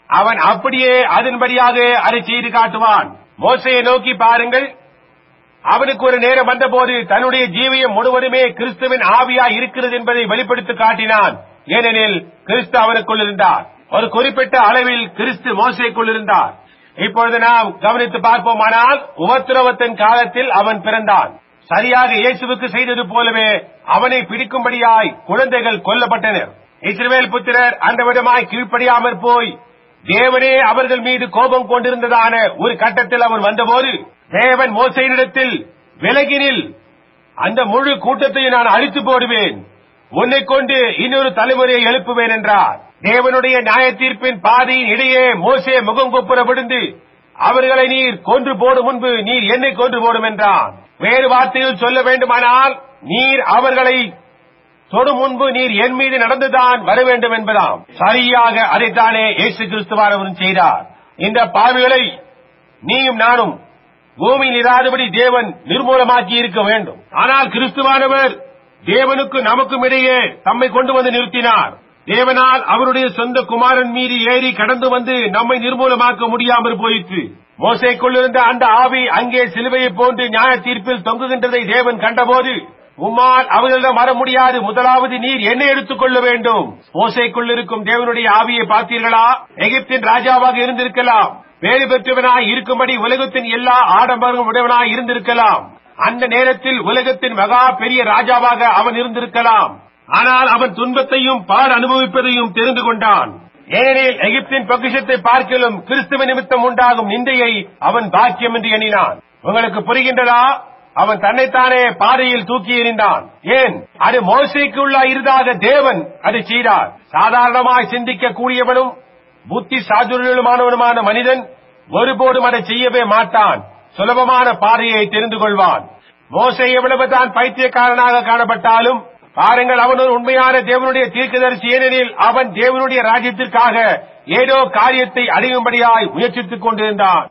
அவன் அப்படியே அதன்படியாக அதை செய்து காட்டுவான் மோசையை நோக்கி பாருங்கள் அவனுக்கு ஒரு நேரம் வந்தபோது தன்னுடைய ஜீவியம் முழுவதுமே கிறிஸ்துவின் ஆவியா இருக்கிறது என்பதை வெளிப்படுத்தி காட்டினான் ஏனெனில் கிறிஸ்து அவனுக்குள் இருந்தார் ஒரு குறிப்பிட்ட அளவில் கிறிஸ்து மோசைக்குள் இருந்தார் இப்பொழுது நாம் கவனித்து பார்ப்போமானால் உபத்திரவத்தின் காலத்தில் அவன் பிறந்தான் சரியாக இயேசுவுக்கு செய்தது போலவே அவனை பிடிக்கும்படியாய் குழந்தைகள் கொல்லப்பட்டனர் இஸ்ரவேல் புத்திரர் அந்த விதமாய் கீழ்ப்படியாமற் போய் தேவனே அவர்கள் மீது கோபம் கொண்டிருந்ததான ஒரு கட்டத்தில் அவன் வந்தபோது தேவன் மோசையினிடத்தில் விலகினில் அந்த முழு கூட்டத்தையும் நான் அழித்து போடுவேன் உன்னை கொண்டு இன்னொரு தலைமுறையை எழுப்புவேன் என்றார் தேவனுடைய நியாய தீர்ப்பின் பாதையின் இடையே மோசே முகம் கொப்புற விழுந்து அவர்களை நீர் கொன்று போடும் முன்பு நீர் என்னை கொன்று போடும் என்றான் வேறு வார்த்தையில் சொல்ல வேண்டுமானால் நீர் அவர்களை தொடும் முன்பு நீர் என் மீது நடந்துதான் வர வேண்டும் என்பதாம் சரியாக அதைத்தானே இயேசு கிறிஸ்துவானவரும் செய்தார் இந்த பாவிகளை நீயும் நானும் பூமியில் இராதபடி தேவன் நிர்மூலமாக்கி இருக்க வேண்டும் ஆனால் கிறிஸ்துவானவர் தேவனுக்கு நமக்கும் இடையே தம்மை கொண்டு வந்து நிறுத்தினார் தேவனால் அவருடைய சொந்த குமாரன் மீது ஏறி கடந்து வந்து நம்மை நிர்மூலமாக்க முடியாமல் போயிற்று மோசைக்குள்ளிருந்த அந்த ஆவி அங்கே சிலுவையை போன்று நியாய தீர்ப்பில் தொங்குகின்றதை தேவன் கண்டபோது உம்மால் அவர்களிடம் வர முடியாது முதலாவது நீர் என்ன எடுத்துக் கொள்ள வேண்டும் மோசைக்குள் இருக்கும் தேவனுடைய ஆவியை பார்த்தீர்களா எகிப்தின் ராஜாவாக இருந்திருக்கலாம் பேறு பெற்றவனாய் இருக்கும்படி உலகத்தின் எல்லா ஆடம்பரம் உடையவனாய் இருந்திருக்கலாம் அந்த நேரத்தில் உலகத்தின் மகா பெரிய ராஜாவாக அவன் இருந்திருக்கலாம் ஆனால் அவன் துன்பத்தையும் பார் அனுபவிப்பதையும் தெரிந்து கொண்டான் ஏனெனில் எகிப்தின் பொக்கிஷத்தை பார்க்கலும் கிறிஸ்துவ நிமித்தம் உண்டாகும் நிந்தையை அவன் பாக்கியம் என்று எண்ணினான் உங்களுக்கு புரிகின்றதா அவன் தன்னைத்தானே பாதையில் தூக்கி எறிந்தான் ஏன் அது மோசைக்குள்ள இருதாக தேவன் அதை செய்தார் சாதாரணமாய் சிந்திக்க கூடியவனும் புத்தி சாதுரியமானவனுமான மனிதன் ஒருபோதும் அதை செய்யவே மாட்டான் சுலபமான பாதையை தெரிந்து கொள்வான் மோசை எவ்வளவுதான் பைத்தியக்காரனாக காணப்பட்டாலும் பாருங்கள் அவன் ஒரு உண்மையான தேவனுடைய தீர்க்கதரிசி ஏனெனில் அவன் தேவனுடைய ராஜ்யத்திற்காக ஏதோ காரியத்தை அடையும்படியாய் முயற்சித்துக் கொண்டிருந்தான்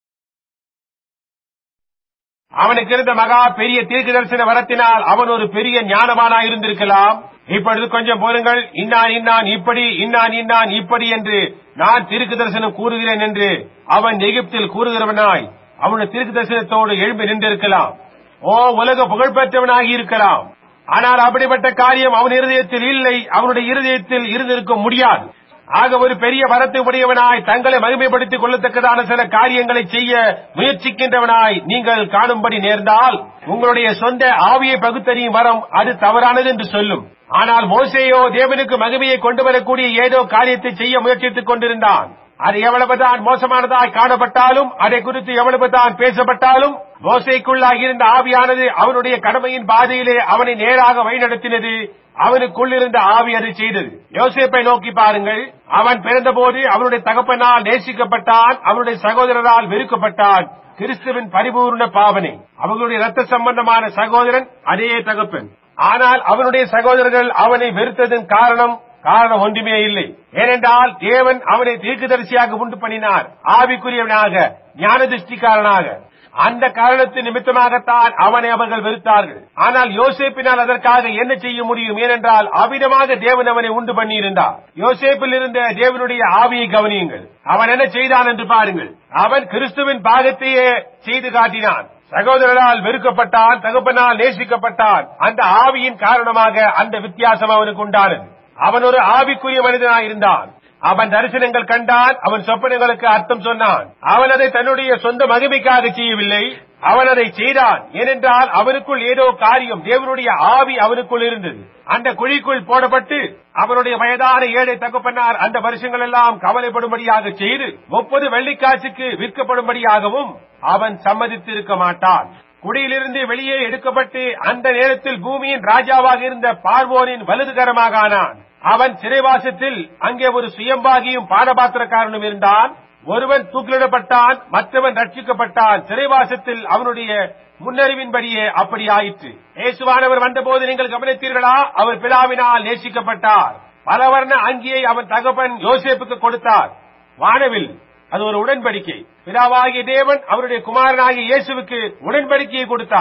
அவனுக்கு இருந்த மகா பெரிய தீர்க்க தரிசன வரத்தினால் அவன் ஒரு பெரிய ஞானமானாய் இருந்திருக்கலாம் இப்பொழுது கொஞ்சம் போருங்கள் இன்னான் இன்னான் இப்படி இன்னான் இன்னான் இப்படி என்று நான் தீர்க்க தரிசனம் கூறுகிறேன் என்று அவன் எகிப்தில் கூறுகிறவனாய் அவனுடைய தீர்க்க தரிசனத்தோடு எழும்பி நின்றிருக்கலாம் ஓ உலக புகழ்பெற்றவனாகி இருக்கலாம் ஆனால் அப்படிப்பட்ட காரியம் அவன் இருதயத்தில் இல்லை அவனுடைய இருதயத்தில் இருந்திருக்க முடியாது ஆக ஒரு பெரிய வரத்தை உடையவனாய் தங்களை மகிமைப்படுத்திக் கொள்ளத்தக்கதான சில காரியங்களை செய்ய முயற்சிக்கின்றவனாய் நீங்கள் காணும்படி நேர்ந்தால் உங்களுடைய சொந்த ஆவியை பகுத்தறியும் வரம் அது தவறானது என்று சொல்லும் ஆனால் மோசேயோ தேவனுக்கு மகிமையை கொண்டு வரக்கூடிய ஏதோ காரியத்தை செய்ய முயற்சித்துக் கொண்டிருந்தான் அது எவ்வளவுதான் மோசமானதாய் காணப்பட்டாலும் அதை குறித்து எவ்வளவுதான் பேசப்பட்டாலும் மோசைக்குள்ளாக இருந்த ஆவியானது அவனுடைய கடமையின் பாதையிலே அவனை நேராக வழிநடத்தினது அவனுக்குள் இருந்த ஆவி அதை செய்தது யோசேப்பை நோக்கி பாருங்கள் அவன் பிறந்தபோது அவனுடைய தகப்பனால் நேசிக்கப்பட்டான் அவனுடைய சகோதரரால் வெறுக்கப்பட்டான் கிறிஸ்துவின் பரிபூர்ண பாவனை அவர்களுடைய ரத்த சம்பந்தமான சகோதரன் அதே தகப்பன் ஆனால் அவனுடைய சகோதரர்கள் அவனை வெறுத்ததன் காரணம் காரணம் ஒன்றுமே இல்லை ஏனென்றால் தேவன் அவனை தீர்க்கதரிசியாக உண்டு பண்ணினார் ஆவிக்குரியவனாக ஞான திருஷ்டிக்காரனாக அந்த காரணத்தின் நிமித்தமாகத்தான் அவனை அவர்கள் வெறுத்தார்கள் ஆனால் யோசேப்பினால் அதற்காக என்ன செய்ய முடியும் ஏனென்றால் அவிதமாக தேவன் அவனை உண்டு பண்ணியிருந்தார் யோசேப்பில் இருந்த தேவனுடைய ஆவியை கவனியுங்கள் அவன் என்ன செய்தான் என்று பாருங்கள் அவன் கிறிஸ்துவின் பாகத்தையே செய்து காட்டினான் சகோதரரால் வெறுக்கப்பட்டான் தகப்பனால் நேசிக்கப்பட்டான் அந்த ஆவியின் காரணமாக அந்த வித்தியாசம் அவனுக்கு உண்டானது அவன் ஒரு ஆவிக்குரிய மனிதனாயிருந்தான் அவன் தரிசனங்கள் கண்டான் அவன் சொப்பனங்களுக்கு அர்த்தம் சொன்னான் அவன் அதை தன்னுடைய சொந்த மகிமைக்காக செய்யவில்லை அவன் அதை செய்தான் ஏனென்றால் அவனுக்குள் ஏதோ காரியம் தேவனுடைய ஆவி அவனுக்குள் இருந்தது அந்த குழிக்குள் போடப்பட்டு அவனுடைய வயதான ஏழை தகப்பனார் அந்த வருஷங்கள் எல்லாம் கவலைப்படும்படியாக செய்து முப்பது வெள்ளிக்காசுக்கு விற்கப்படும்படியாகவும் அவன் சம்மதித்திருக்க மாட்டான் குடியிலிருந்து வெளியே எடுக்கப்பட்டு அந்த நேரத்தில் பூமியின் ராஜாவாக இருந்த பார்வோனின் வலதுகரமாக ஆனான் அவன் சிறைவாசத்தில் அங்கே ஒரு சுயம்பாகியும் பானபாத்திரக்காரனும் இருந்தான் ஒருவன் தூக்கிலிடப்பட்டான் மற்றவன் ரட்சிக்கப்பட்டான் சிறைவாசத்தில் அவனுடைய முன்னறிவின்படியே அப்படி ஆயிற்று இயேசுவானவர் வந்தபோது நீங்கள் கவனித்தீர்களா அவர் பிதாவினால் நேசிக்கப்பட்டார் பலவர்ண அங்கியை அவன் தகப்பன் யோசேப்புக்கு கொடுத்தார் வானவில் அது ஒரு உடன்படிக்கை பிதாவாகிய தேவன் அவருடைய குமாரனாகிய இயேசுவுக்கு உடன்படிக்கையை கொடுத்தார்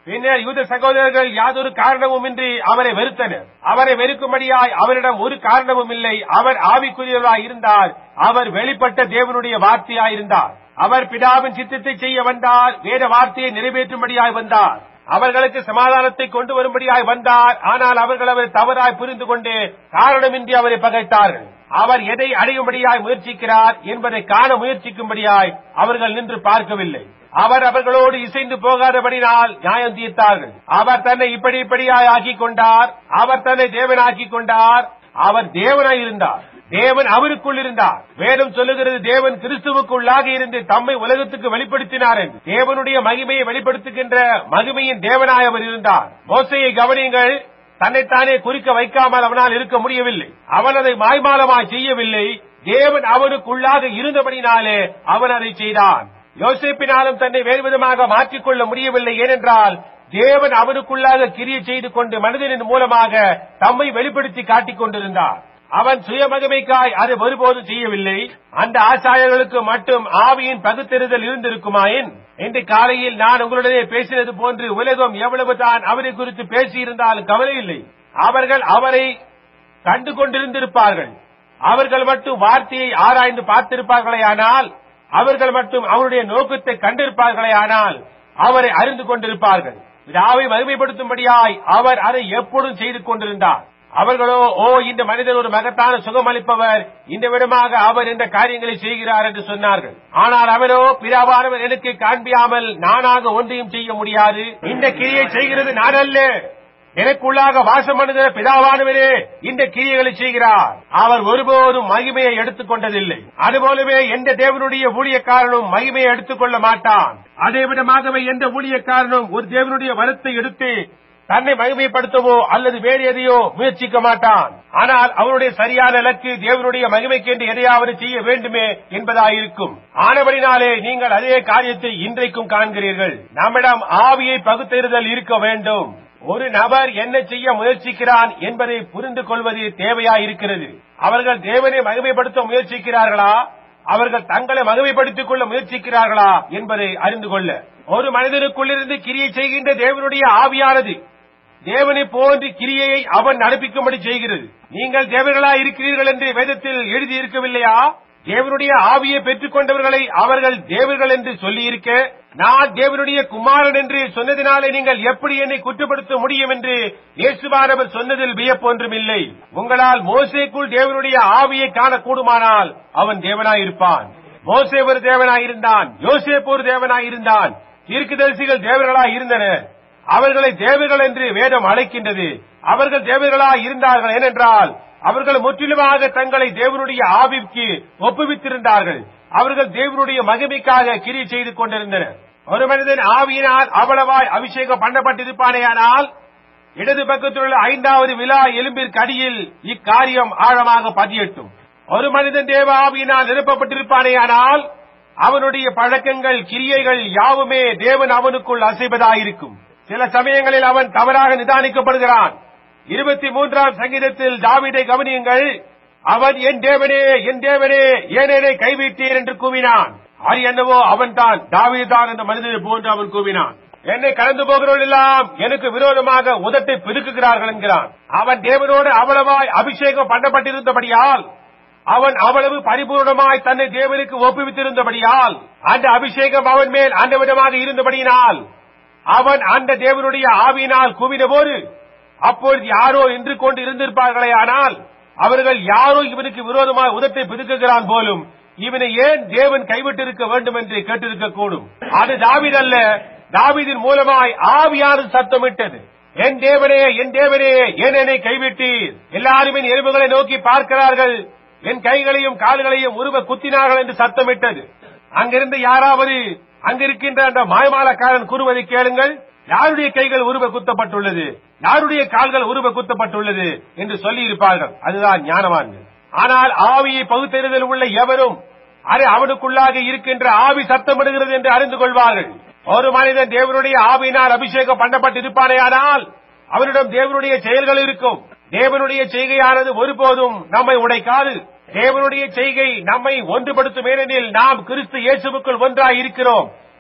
பின்னர் யூத சகோதரர்கள் யாதொரு காரணமுமின்றி அவரை வெறுத்தனர் அவரை வெறுக்கும்படியாய் அவரிடம் ஒரு காரணமும் இல்லை அவர் ஆவிக்குரியவராய் இருந்தார் அவர் வெளிப்பட்ட தேவனுடைய வார்த்தையாய் இருந்தார் அவர் பிதாவின் சித்தத்தை செய்ய வந்தார் வேத வார்த்தையை நிறைவேற்றும்படியாய் வந்தார் அவர்களுக்கு சமாதானத்தை கொண்டு வரும்படியாய் வந்தார் ஆனால் அவர்கள் அவரை தவறாய் புரிந்து கொண்டு காரணமின்றி அவரை பகைத்தார்கள் அவர் எதை அடையும்படியாய் முயற்சிக்கிறார் என்பதை காண முயற்சிக்கும்படியாய் அவர்கள் நின்று பார்க்கவில்லை அவர் அவர்களோடு இசைந்து போகாதபடினால் நியாயம் தீர்த்தார்கள் அவர் தன்னை இப்படி இப்படியாய் ஆக்கிக் கொண்டார் அவர் தன்னை தேவனாக்கிக் கொண்டார் அவர் தேவனாய் இருந்தார் தேவன் அவருக்குள் இருந்தார் வேதம் சொல்லுகிறது தேவன் கிறிஸ்துவுக்குள்ளாக இருந்து தம்மை உலகத்துக்கு வெளிப்படுத்தினார் என்று தேவனுடைய மகிமையை வெளிப்படுத்துகின்ற மகிமையின் தேவனாய் அவர் இருந்தார் மோசையை கவனியுங்கள் தன்னைத்தானே குறிக்க வைக்காமல் அவனால் இருக்க முடியவில்லை அவன் அதை மாய்மாலமாய் செய்யவில்லை தேவன் அவனுக்குள்ளாக இருந்தபடினாலே அவன் அதை செய்தான் யோசிப்பினாலும் தன்னை வேறு விதமாக மாற்றிக்கொள்ள முடியவில்லை ஏனென்றால் தேவன் அவனுக்குள்ளாக கிரியை செய்து கொண்டு மனிதனின் மூலமாக தம்மை வெளிப்படுத்தி காட்டிக் கொண்டிருந்தார் அவன் சுயமகிமைக்காய் அதை ஒருபோதும் செய்யவில்லை அந்த ஆசாரியர்களுக்கு மட்டும் ஆவியின் பகுத்தறிதல் இருந்திருக்குமாயின் இன்று காலையில் நான் உங்களுடைய பேசினது போன்று உலகம் எவ்வளவு தான் அவரை குறித்து பேசியிருந்தாலும் கவலை இல்லை அவர்கள் அவரை கண்டு கொண்டிருந்திருப்பார்கள் அவர்கள் மட்டும் வார்த்தையை ஆராய்ந்து பார்த்திருப்பார்களே ஆனால் அவர்கள் மட்டும் அவருடைய நோக்கத்தை கண்டிருப்பார்களே ஆனால் அவரை அறிந்து கொண்டிருப்பார்கள் பிதாவை மகிமைப்படுத்தும்படியாய் அவர் அதை எப்பொழுதும் செய்து கொண்டிருந்தார் அவர்களோ ஓ இந்த மனிதர் ஒரு மகத்தான சுகமளிப்பவர் இந்த விதமாக அவர் இந்த காரியங்களை செய்கிறார் என்று சொன்னார்கள் ஆனால் அவரோ பிதாவானவர் எனக்கு காண்பியாமல் நானாக ஒன்றையும் செய்ய முடியாது இந்த கிரியை செய்கிறது நான் அல்ல எனக்குள்ளாக வாசம் பண்ணுகிற பிதாவானவரே இந்த கிரியைகளை செய்கிறார் அவர் ஒருபோதும் மகிமையை எடுத்துக் கொண்டதில்லை அதுபோலவே எந்த தேவனுடைய ஊழியக்காரனும் மகிமையை எடுத்துக் கொள்ள மாட்டான் அதே விதமாகவே எந்த ஊழியக்காரனும் ஒரு தேவனுடைய வரத்தை எடுத்து தன்னை மகிமைப்படுத்தவோ அல்லது வேறு எதையோ முயற்சிக்க மாட்டான் ஆனால் அவருடைய சரியான இலக்கு தேவனுடைய மகிமைக்கு என்று எதையாவது செய்ய வேண்டுமே என்பதாயிருக்கும் ஆனபடினாலே நீங்கள் அதே காரியத்தை இன்றைக்கும் காண்கிறீர்கள் நம்மிடம் ஆவியை பகுத்தறிதல் இருக்க வேண்டும் ஒரு நபர் என்ன செய்ய முயற்சிக்கிறான் என்பதை புரிந்து கொள்வது தேவையாயிருக்கிறது அவர்கள் தேவனை மகிமைப்படுத்த முயற்சிக்கிறார்களா அவர்கள் தங்களை மகிமைப்படுத்திக் கொள்ள முயற்சிக்கிறார்களா என்பதை அறிந்து கொள்ள ஒரு மனிதனுக்குள்ளிருந்து கிரியை செய்கின்ற தேவனுடைய ஆவியானது தேவனை போன்று கிரியையை அவன் நடப்பிக்கும்படி செய்கிறது நீங்கள் தேவர்களா இருக்கிறீர்கள் என்று வேதத்தில் எழுதியிருக்கவில்லையா தேவனுடைய ஆவியை பெற்றுக் கொண்டவர்களை அவர்கள் தேவர்கள் என்று சொல்லியிருக்க நான் தேவனுடைய குமாரன் என்று சொன்னதினாலே நீங்கள் எப்படி என்னை குற்றப்படுத்த முடியும் என்று இயேசுவானவர் சொன்னதில் வியப்பொன்றும் இல்லை உங்களால் மோசேக்குள் தேவனுடைய ஆவியை காணக்கூடுமானால் அவன் தேவனாயிருப்பான் மோசே ஒரு தேவனாயிருந்தான் யோசேப் ஒரு தேவனாயிருந்தான் தீர்க்கதரிசிகள் தேவர்களாய் இருந்தனர் அவர்களை தேவர்கள் என்று வேதம் அழைக்கின்றது அவர்கள் தேவர்களாய் இருந்தார்கள் ஏனென்றால் அவர்கள் முற்றிலுமாக தங்களை தேவனுடைய ஆவிக்கு ஒப்புவித்திருந்தார்கள் அவர்கள் தேவனுடைய மகிமைக்காக கிரி செய்து கொண்டிருந்தனர் ஒரு மனிதன் ஆவியினால் அவ்வளவாய் அபிஷேகம் பண்ணப்பட்டிருப்பானேயானால் இடது பக்கத்தில் உள்ள ஐந்தாவது விழா எலும்பிற்கு அடியில் இக்காரியம் ஆழமாக பதியட்டும் ஒரு மனிதன் தேவ ஆவியினால் நிரப்பப்பட்டிருப்பானேயானால் அவனுடைய பழக்கங்கள் கிரியைகள் யாவுமே தேவன் அவனுக்குள் அசைவதாயிருக்கும் சில சமயங்களில் அவன் தவறாக நிதானிக்கப்படுகிறான் இருபத்தி மூன்றாம் சங்கீதத்தில் தாவீதை கவனியுங்கள் அவன் என் தேவனே என் தேவனே ஏனேனை கைவிட்டீர் என்று கூவினான் அது என்னவோ அவன் தான் தாவீதான் என்ற மனிதனை போன்று அவன் கூவினான் என்னை கடந்து போகிறவர்கள் எல்லாம் எனக்கு விரோதமாக உதட்டை பெருக்குகிறார்கள் என்கிறான் அவன் தேவனோடு அவ்வளவாய் அபிஷேகம் பண்ணப்பட்டிருந்தபடியால் அவன் அவ்வளவு பரிபூர்ணமாய் தன்னை தேவனுக்கு ஒப்புவித்திருந்தபடியால் அந்த அபிஷேகம் அவன் மேல் அந்த விதமாக இருந்தபடியினால் அவன் அந்த தேவனுடைய ஆவியினால் கூவின போது அப்பொழுது யாரோ என்று கொண்டு இருந்திருப்பார்களே ஆனால் அவர்கள் யாரோ இவனுக்கு விரோதமாக உதட்டை பிதுக்குகிறான் போலும் இவனை ஏன் தேவன் கைவிட்டிருக்க வேண்டும் என்று கேட்டிருக்க கூடும் அது தாவீது அல்ல தாவீதின் மூலமாய் ஆவியானது சத்தமிட்டது என் தேவனே என் தேவனே ஏன் என்னை கைவிட்டீர் எல்லாரும் என் எலும்புகளை நோக்கி பார்க்கிறார்கள் என் கைகளையும் கால்களையும் உருவ குத்தினார்கள் என்று சத்தமிட்டது அங்கிருந்து யாராவது அங்கிருக்கின்ற அந்த மாயமாலக்காரன் கூறுவதை கேளுங்கள் யாருடைய கைகள் உருவ குத்தப்பட்டுள்ளது யாருடைய கால்கள் உருவ குத்தப்பட்டுள்ளது என்று சொல்லி இருப்பார்கள் அதுதான் ஞானவான்கள் ஆனால் ஆவியை பகுத்தறிதல் உள்ள எவரும் அது அவனுக்குள்ளாக இருக்கின்ற ஆவி சத்தமிடுகிறது என்று அறிந்து கொள்வார்கள் ஒரு மனிதன் தேவனுடைய ஆவியினால் அபிஷேகம் பண்ணப்பட்டிருப்பானேயானால் அவனிடம் தேவனுடைய செயல்கள் இருக்கும் தேவனுடைய செய்கையானது ஒருபோதும் நம்மை உடைக்காது தேவனுடைய செய்கை நம்மை ஒன்றுபடுத்தும் ஏனெனில் நாம் கிறிஸ்து இயேசுவுக்குள் ஒன்றாய் இருக்கிறோம்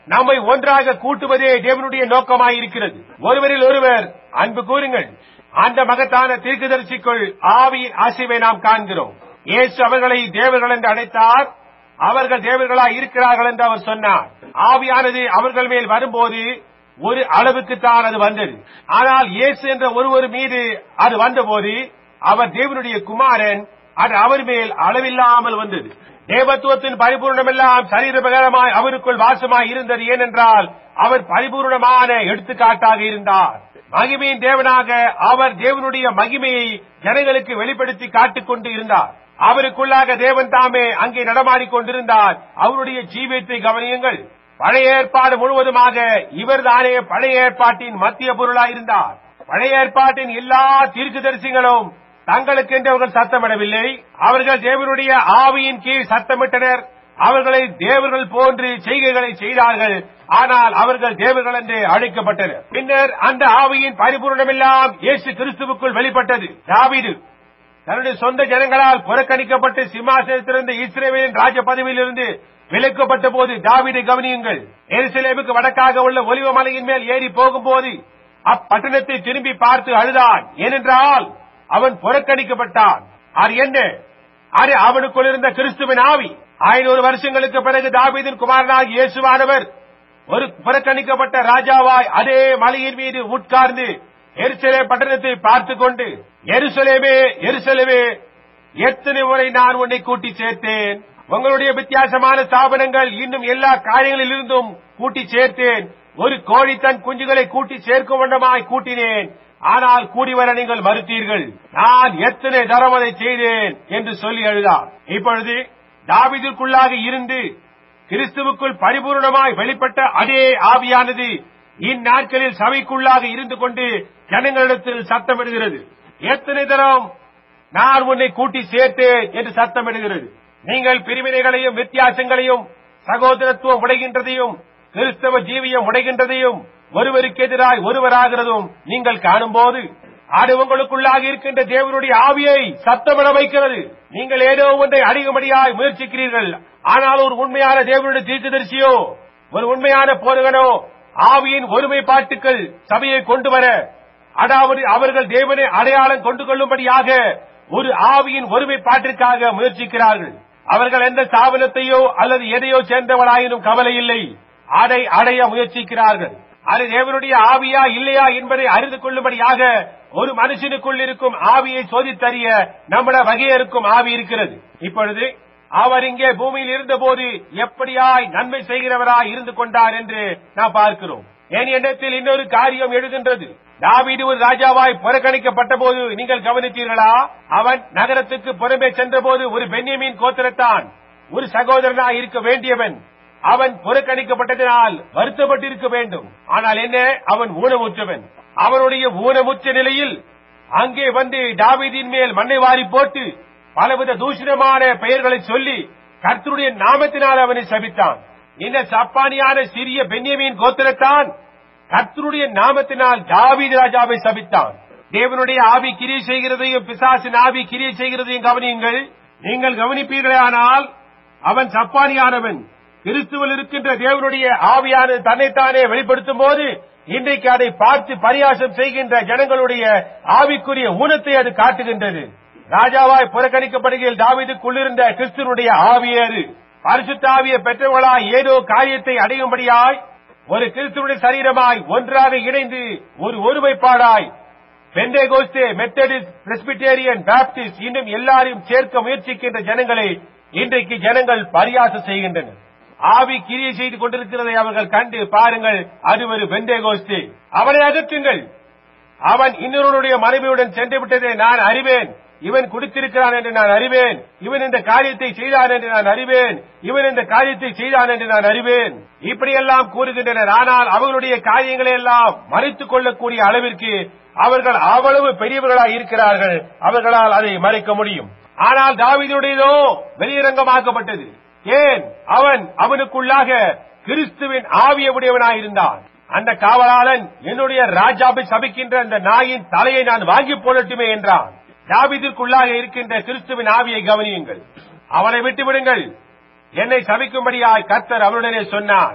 நம்மை ஒன்றாக கூட்டுவதே தேவனுடைய நோக்கமாயிருக்கிறது ஒருவரில் ஒருவர் அன்பு கூறுங்கள் அந்த மகத்தான தீர்க்கதரிசிக்குள் ஆவியின் ஆசிவை நாம் காண்கிறோம் இயேசு அவர்களை தேவர்கள் என்று அழைத்தார் அவர்கள் தேவர்களாய் இருக்கிறார்கள் என்று அவர் சொன்னார் ஆவியானது அவர்கள் மேல் வரும்போது ஒரு அளவுக்கு தான் அது வந்தது ஆனால் இயேசு என்ற ஒருவர் மீது அது வந்தபோது அவர் தேவனுடைய குமாரன் அது அவர் மேல் அளவில்லாமல் வந்தது தேவத்துவத்தின் பரிபூர்ணமெல்லாம் சரீரபகரமாய் அவருக்குள் வாசமாய் இருந்தது ஏனென்றால் அவர் பரிபூர்ணமான எடுத்துக்காட்டாக இருந்தார் மகிமையின் தேவனாக அவர் தேவனுடைய மகிமையை ஜனங்களுக்கு வெளிப்படுத்தி காட்டிக் கொண்டு இருந்தார் அவருக்குள்ளாக தேவன் தாமே அங்கே நடமாடிக் கொண்டிருந்தார் அவருடைய ஜீவியத்தை கவனியுங்கள் பழைய ஏற்பாடு முழுவதுமாக இவர்தானே பழைய ஏற்பாட்டின் மத்திய பொருளாயிருந்தார் பழைய ஏற்பாட்டின் எல்லா தீர்க்கதரிசிகளும் தங்களுக்கென்று அவர்கள் சத்தமிடவில்லை அவர்கள் தேவனுடைய ஆவியின் கீழ் சத்தமிட்டனர் அவர்களை தேவர்கள் போன்று செய்கைகளை செய்தார்கள் ஆனால் அவர்கள் தேவர்கள் என்று அழைக்கப்பட்டனர் பின்னர் அந்த ஆவியின் பரிபூர்ணமெல்லாம் இயேசு கிறிஸ்துவுக்குள் வெளிப்பட்டது தாவீது தன்னுடைய சொந்த ஜனங்களால் புறக்கணிக்கப்பட்டு சிம்மாசனத்திலிருந்து இஸ்ரேலின் ராஜ பதவியிலிருந்து விலக்கப்பட்ட போது தாவீதை கவனியுங்கள் எருசலேமுக்கு வடக்காக உள்ள ஒலிவ மலையின் மேல் ஏறி போகும்போது அப்பட்டணத்தை திரும்பி பார்த்து அழுதான் ஏனென்றால் அவன் புறக்கணிக்கப்பட்டான் அது என்ன அது அவனுக்குள் இருந்த கிறிஸ்துவின் ஆவி ஐநூறு வருஷங்களுக்கு பிறகு தாவீதின் குமாரனாக இயேசுவானவர் ஒரு புறக்கணிக்கப்பட்ட ராஜாவாய் அதே மலையின் மீது உட்கார்ந்து எருசலே பட்டணத்தை பார்த்துக் கொண்டு எருசலேமே எருசலேமே எத்தனை முறை நான் உன்னை கூட்டி சேர்த்தேன் உங்களுடைய வித்தியாசமான ஸ்தாபனங்கள் இன்னும் எல்லா காரியங்களிலிருந்தும் கூட்டி சேர்த்தேன் ஒரு கோழி தன் குஞ்சுகளை கூட்டி சேர்க்கும் வண்ணமாய் கூட்டினேன் ஆனால் கூடி வர நீங்கள் மறுத்தீர்கள் நான் எத்தனை தரம் அதை செய்தேன் என்று சொல்லி எழுதார் இப்பொழுது தாவிதிற்குள்ளாக இருந்து கிறிஸ்துவுக்குள் பரிபூர்ணமாய் வெளிப்பட்ட அதே ஆவியானது இந்நாட்களில் சபைக்குள்ளாக இருந்து கொண்டு ஜனங்களிடத்தில் சத்தமிடுகிறது எத்தனை தரம் நான் உன்னை கூட்டி சேர்த்தேன் என்று சத்தமிடுகிறது நீங்கள் பிரிவினைகளையும் வித்தியாசங்களையும் சகோதரத்துவம் உடைகின்றதையும் கிறிஸ்தவ ஜீவியம் உடைகின்றதையும் ஒருவருக்கு எதிராய் ஒருவராகிறதும் நீங்கள் காணும்போது அது உங்களுக்குள்ளாக இருக்கின்ற தேவனுடைய ஆவியை சத்தமிட வைக்கிறது நீங்கள் ஏதோ ஒன்றை அடிக்கும்படியாய் முயற்சிக்கிறீர்கள் ஆனால் ஒரு உண்மையான தேவனுடைய தீர்க்கதரிசியோ ஒரு உண்மையான போதகனோ ஆவியின் ஒருமைப்பாட்டுக்கள் சபையை கொண்டு வர அதாவது அவர்கள் தேவனை அடையாளம் கொண்டு கொள்ளும்படியாக ஒரு ஆவியின் ஒருமைப்பாட்டிற்காக முயற்சிக்கிறார்கள் அவர்கள் எந்த ஸ்தாபனத்தையோ அல்லது எதையோ சேர்ந்தவளாயினும் கவலை இல்லை அதை அடைய முயற்சிக்கிறார்கள் அது தேவனுடைய ஆவியா இல்லையா என்பதை அறிந்து கொள்ளும்படியாக ஒரு மனுஷனுக்குள் இருக்கும் ஆவியை சோதித்தறிய நம்மள வகையறுக்கும் ஆவி இருக்கிறது இப்பொழுது அவர் இங்கே பூமியில் இருந்தபோது எப்படியாய் நன்மை செய்கிறவராய் இருந்து கொண்டார் என்று நாம் பார்க்கிறோம் என் எண்ணத்தில் இன்னொரு காரியம் எழுகின்றது தாவீது ஒரு ராஜாவாய் புறக்கணிக்கப்பட்ட போது நீங்கள் கவனித்தீர்களா அவன் நகரத்துக்கு புறம்பே சென்றபோது ஒரு பென்யமீன் கோத்திரத்தான் ஒரு சகோதரனாய் இருக்க வேண்டியவன் அவன் புறக்கணிக்கப்பட்டதினால் வருத்தப்பட்டிருக்க வேண்டும் ஆனால் என்ன அவன் ஊனமுற்றவன் அவனுடைய ஊனமுற்ற நிலையில் அங்கே வந்து தாவீதின் மேல் மண்ணை வாரி போட்டு பலவித தூஷணமான பெயர்களை சொல்லி கர்த்தருடைய நாமத்தினால் அவனை சபித்தான் இந்த சப்பானியான சிறிய பென்யமீன் கோத்திரத்தான் கர்த்தருடைய நாமத்தினால் தாவீது ராஜாவை சபித்தான் தேவனுடைய ஆவி கிரியை செய்கிறதையும் பிசாசின் ஆவி கிரியை செய்கிறதையும் கவனியுங்கள் நீங்கள் கவனிப்பீர்களானால் அவன் சப்பானியானவன் கிறிஸ்துவில் இருக்கின்ற தேவனுடைய ஆவியானது தன்னைத்தானே வெளிப்படுத்தும் போது இன்றைக்கு அதை பார்த்து பரியாசம் செய்கின்ற ஜனங்களுடைய ஆவிக்குரிய ஊனத்தை அது காட்டுகின்றது ராஜாவாய் புறக்கணிக்கப்படுகையில் தாவீதுக்குள்ளிருந்த கிறிஸ்துவனுடைய ஆவியே அது பரிசுத்த ஆவியை பெற்றவர்களாய் ஏதோ காரியத்தை அடையும்படியாய் ஒரு கிறிஸ்துவனுடைய சரீரமாய் ஒன்றாக இணைந்து ஒரு ஒருமைப்பாடாய் பெந்தேகோஸ்தே மெத்தடிஸ்ட் பிரெஸ்பிட்டேரியன் பாப்டிஸ்ட் இன்னும் எல்லாரையும் சேர்க்க முயற்சிக்கின்ற ஜனங்களை இன்றைக்கு ஜனங்கள் பரியாசம் செய்கின்றனர் ஆவி கிரியை செய்து கொண்டிருக்கிறதை அவர்கள் கண்டு பாருங்கள் அது ஒரு பெந்தேகோஸ்தே அவனை அகற்றுங்கள் அவன் இன்னொருடைய மனைவியுடன் சென்று விட்டதை நான் அறிவேன் இவன் குடித்திருக்கிறான் என்று நான் அறிவேன் இவன் இந்த காரியத்தை செய்தான் என்று நான் அறிவேன் இவன் இந்த காரியத்தை செய்தான் என்று நான் அறிவேன் இப்படியெல்லாம் கூறுகின்றனர் ஆனால் அவர்களுடைய காரியங்களை எல்லாம் மறைத்துக் கொள்ளக்கூடிய அளவிற்கு அவர்கள் அவ்வளவு பெரியவர்களாய் இருக்கிறார்கள் அவர்களால் அதை மறைக்க முடியும் ஆனால் தாவீதுடையதோ வெளியரங்கமாக்கப்பட்டது ஏன் அவன் அவனுக்குள்ளாக கிறிஸ்துவின் ஆவிய உடையவனாயிருந்தான் அந்த காவலாளன் என்னுடைய ராஜாவை சபிக்கின்ற அந்த நாயின் தலையை நான் வாங்கி போடட்டுமே என்றான் தாவிதிற்குள்ளாக இருக்கின்ற கிறிஸ்துவின் ஆவியை கவனியுங்கள் அவனை விட்டுவிடுங்கள் என்னை சபிக்கும்படியாய் கர்த்தர் அவருடனே சொன்னார்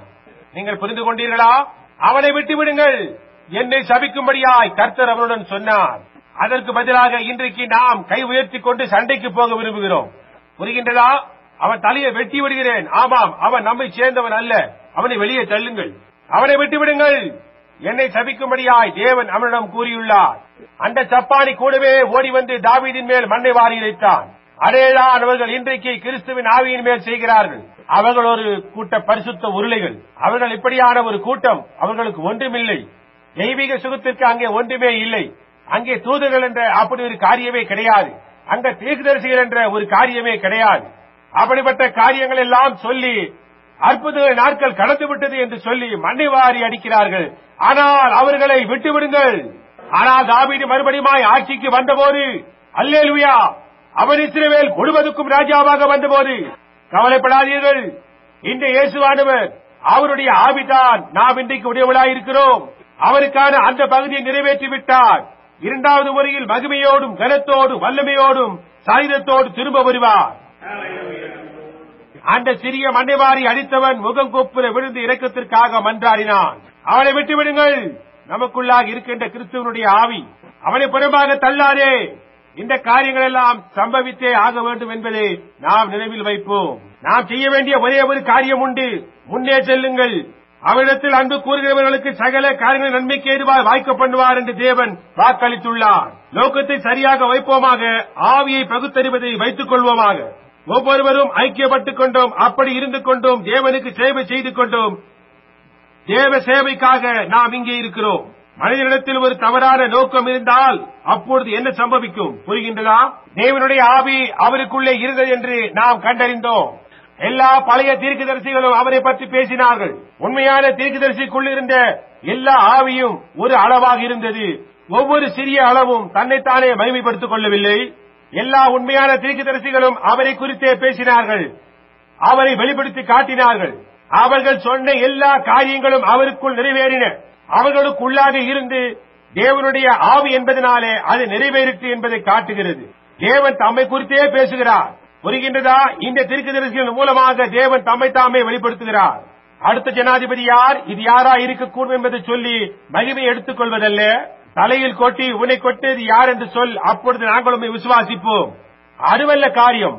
நீங்கள் புரிந்து கொண்டீர்களா அவனை விட்டு விடுங்கள் என்னை சபிக்கும்படியாய் கர்த்தர் அவனுடன் சொன்னார் அதற்கு பதிலாக இன்றைக்கு நாம் கை உயர்த்திக் கொண்டு சண்டைக்கு போக விரும்புகிறோம் புரிகின்றதா அவன் தலையை வெட்டி விடுகிறேன் ஆமாம் அவன் நம்மை சேர்ந்தவன் அல்ல அவனை வெளியே தள்ளுங்கள் அவனை விட்டு விடுங்கள் என்னை சபிக்கும்படியாய் தேவன் அவனிடம் கூறியுள்ளார் அந்த சப்பானி கூடவே ஓடி வந்து தாவீதின் மேல் மண்ணை வாரி இறைத்தான் அதேதான் அவர்கள் இன்றைக்கு கிறிஸ்துவின் ஆவியின் மேல் செய்கிறார்கள் அவர்கள் ஒரு கூட்ட பரிசுத்த உருளைகள் அவர்கள் இப்படியான ஒரு கூட்டம் அவர்களுக்கு ஒன்றுமில்லை தெய்வீக சுகத்திற்கு அங்கே ஒன்றுமே இல்லை அங்கே தூதர்கள் என்ற அப்படி ஒரு காரியமே கிடையாது அங்க தீர்க்கதரிசிகள் என்ற ஒரு காரியமே கிடையாது அப்படிப்பட்ட காரியங்கள் எல்லாம் சொல்லி அற்புத நாட்கள் கடந்து விட்டது என்று சொல்லி மண்ணை வாரி அடிக்கிறார்கள் ஆனால் அவர்களை விட்டு விடுங்கள் ஆனால் தாவீது மறுபடியுமாய் ஆட்சிக்கு வந்தபோது அல்லேலுயா அவன் இஸ்ரவேல் முழுவதுக்கும் ராஜாவாக வந்தபோது கவலைப்படாதீர்கள் இந்த இயேசுவானவர் அவருடைய ஆவிதான் நாம் இன்றைக்கு உடையவளாயிருக்கிறோம் அவருக்கான அந்த பகுதியை நிறைவேற்றி விட்டார் இரண்டாவது முறையில் மகிமையோடும் கனத்தோடும் வல்லமையோடும் சாயுதத்தோடு திரும்ப வருவார் அந்த சிறிய மண்டைவாரி அடித்தவன் முகம் கொப்புல விழுந்து இரக்கத்திற்காக மன்றாடினான் அவனை விட்டு விடுங்கள் நமக்குள்ளாக இருக்கின்ற கிறிஸ்துவனுடைய ஆவி அவனை புறம்பாக தள்ளாரே இந்த காரியங்கள் எல்லாம் சம்பவித்தே ஆக வேண்டும் என்பதை நாம் நினைவில் வைப்போம் நாம் செய்ய வேண்டிய ஒரே ஒரு காரியம் உண்டு முன்னே செல்லுங்கள் அவரிடத்தில் அன்பு கூறுகிறவர்களுக்கு சகல காரியங்கள் நன்மைக்கு ஏதுவாய் வாய்க்க பண்ணுவார் என்று தேவன் வாக்களித்துள்ளார் நோக்கத்தை சரியாக வைப்போமாக ஆவியை பகுத்தறிவதை வைத்துக் கொள்வோமாக ஒவ்வொருவரும் ஐக்கியப்பட்டுக் கொண்டோம் அப்படி இருந்து கொண்டோம் தேவனுக்கு சேவை செய்து கொண்டோம் தேவ சேவைக்காக நாம் இங்கே இருக்கிறோம் மனிதனிடத்தில் ஒரு தவறான நோக்கம் இருந்தால் அப்பொழுது என்ன சம்பவிக்கும் புரிகின்றதா தேவனுடைய ஆவி அவருக்குள்ளே இருந்தது என்று நாம் கண்டறிந்தோம் எல்லா பழைய தீர்க்கதரிசிகளும் அவரை பற்றி பேசினார்கள் உண்மையான தீர்க்கதரிசிக்குள் இருந்த எல்லா ஆவியும் ஒரு அளவாக இருந்தது ஒவ்வொரு சிறிய அளவும் தன்னைத்தானே மகிமைப்படுத்திக் கொள்ளவில்லை எல்லா உண்மையான தீர்க்கதரிசிகளும் அவரை குறித்தே பேசினார்கள் அவரை வெளிப்படுத்தி காட்டினார்கள் அவர்கள் சொன்ன எல்லா காரியங்களும் அவருக்குள் நிறைவேறின அவர்களுக்குள்ளாக இருந்து தேவனுடைய ஆவி என்பதனாலே அது நிறைவேறிற்று என்பதை காட்டுகிறது தேவன் தம்மை குறித்தே பேசுகிறார் புரிகின்றதா இந்த தீர்க்கதரிசிகள் மூலமாக தேவன் தம்மை தாமே வெளிப்படுத்துகிறார் அடுத்த ஜனாதிபதி யார் இது யாரா இருக்கக்கூடும் என்பதை சொல்லி மகிமை எடுத்துக் கொள்வதல்ல தலையில் கொட்டி உன்னை கொட்டது யார் என்று சொல் அப்பொழுது நாங்களும் விசுவாசிப்போம் அதுவல்ல காரியம்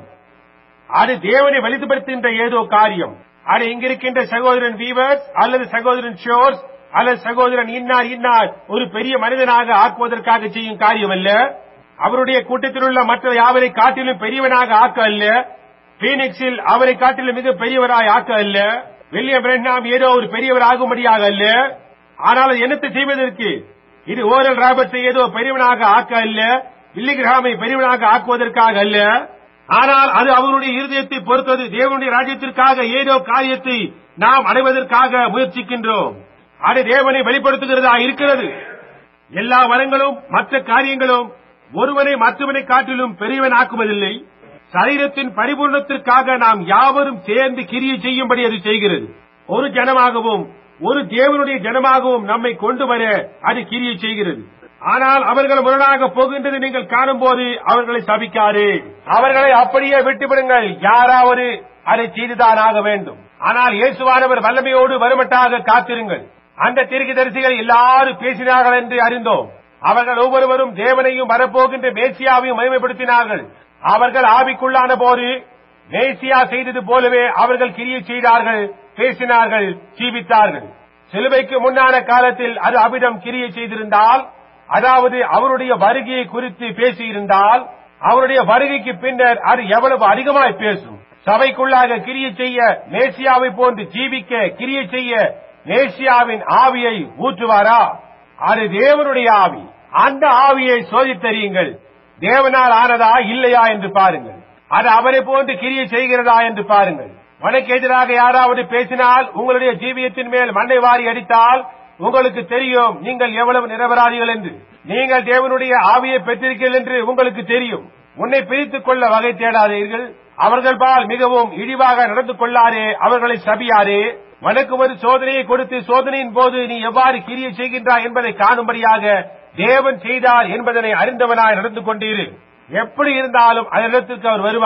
அது தேவனை வெளிப்படுத்துகின்ற ஏதோ காரியம் அது இங்கிருக்கின்ற சகோதரன் வீவர்ஸ் அல்லது சகோதரன் ஷோர்ஸ் அல்லது சகோதரன் இன்னார் இன்னார் ஒரு பெரிய மனிதனாக ஆக்குவதற்காக செய்யும் காரியம் அல்ல அவருடைய கூட்டத்தில் உள்ள மற்ற யாவரை காட்டிலும் பெரியவனாக ஆக்க அல்ல பீனிக்ஸில் அவரை காட்டிலும் மிக பெரியவராய் ஆக்க அல்ல வில்லியம் பிரண்ணாம் ஏதோ ஒரு பெரியவர் ஆகும்படியாக அல்ல ஆனால் அது என்னத்தை செய்வதற்கு இது ஓரல் ராபர்ட்ஸை ஏதோ பெரியவனாக ஆக்க அல்ல வில்லிகிராமை பெரியவனாக ஆக்குவதற்காக அல்ல ஆனால் அது அவருடைய இருதயத்தை பொறுத்தது தேவனுடைய ராஜ்யத்திற்காக ஏதோ காரியத்தை நாம் அடைவதற்காக முயற்சிக்கின்றோம் அது தேவனை வெளிப்படுத்துகிறதா இருக்கிறது எல்லா வரங்களும் மற்ற காரியங்களும் ஒருவனை மற்றவனை காட்டிலும் பெரியவன் ஆக்குவதில்லை சரீரத்தின் பரிபூர்ணத்திற்காக நாம் யாவரும் சேர்ந்து கிரியை செய்யும்படி அது செய்கிறது ஒரு ஜனமாகவும் ஒரு தேவனுடைய ஜனமாகவும் நம்மை கொண்டு வர அது கிரியை செய்கிறது ஆனால் அவர்கள் முரணாக போகின்றது நீங்கள் காணும்போது அவர்களை சபிக்காரு அவர்களை அப்படியே விட்டுவிடுங்கள் யாராவது அதை செய்துதான் ஆக வேண்டும் ஆனால் இயேசுவானவர் வல்லமையோடு வருமட்டாக காத்திருங்கள் அந்த தீர்க்கதரிசிகள் எல்லாரும் பேசினார்கள் என்று அறிந்தோம் அவர்கள் ஒவ்வொருவரும் தேவனையும் வரப்போகின்ற மேசியாவையும் மகிமைப்படுத்தினார்கள் அவர்கள் ஆவிக்குள்ளான போது மேசியா செய்தது போலவே அவர்கள் கிரியை செய்தார்கள் பேசினார்கள் ஜீவித்தார்கள் சிலுவைக்கு முன்னான காலத்தில் அது அபிடம் கிரியை செய்திருந்தால் அதாவது அவருடைய வருகையை குறித்து பேசியிருந்தால் அவருடைய வருகைக்கு பின்னர் அது எவ்வளவு அதிகமாய் பேசும் சபைக்குள்ளாக கிரியை செய்ய மேசியாவை போன்று ஜீவிக்க கிரியை செய்ய மேசியாவின் ஆவியை ஊற்றுவாரா அது தேவனுடைய ஆவி அந்த ஆவியை சோதித்தறியுங்கள் தேவனால் ஆனதா இல்லையா என்று பாருங்கள் அது அவரை போன்று கிரியை செய்கிறதா என்று பாருங்கள் உனக்கு எதிராக யாராவது பேசினால் உங்களுடைய ஜீவியத்தின் மேல் மண்ணை வாரி அடித்தால் உங்களுக்கு தெரியும் நீங்கள் எவ்வளவு நிரபராதிகள் என்று நீங்கள் தேவனுடைய ஆவியை பெற்றிருக்கிறீர்கள் என்று உங்களுக்கு தெரியும் உன்னை பிரித்துக் கொள்ள வகை தேடாதீர்கள் அவர்கள் பால் மிகவும் இழிவாக நடந்து கொள்ளாரே அவர்களை சபியாரே உனக்கு ஒரு சோதனையை கொடுத்து சோதனையின் போது நீ எவ்வாறு கிரியை செய்கின்றாய் என்பதை காணும்படியாக தேவன் செய்தார் என்பதனை அறிந்தவனாய் நடந்து கொண்டீரு எப்படி இருந்தாலும் அதனிடத்திற்கு அவர் வருவார்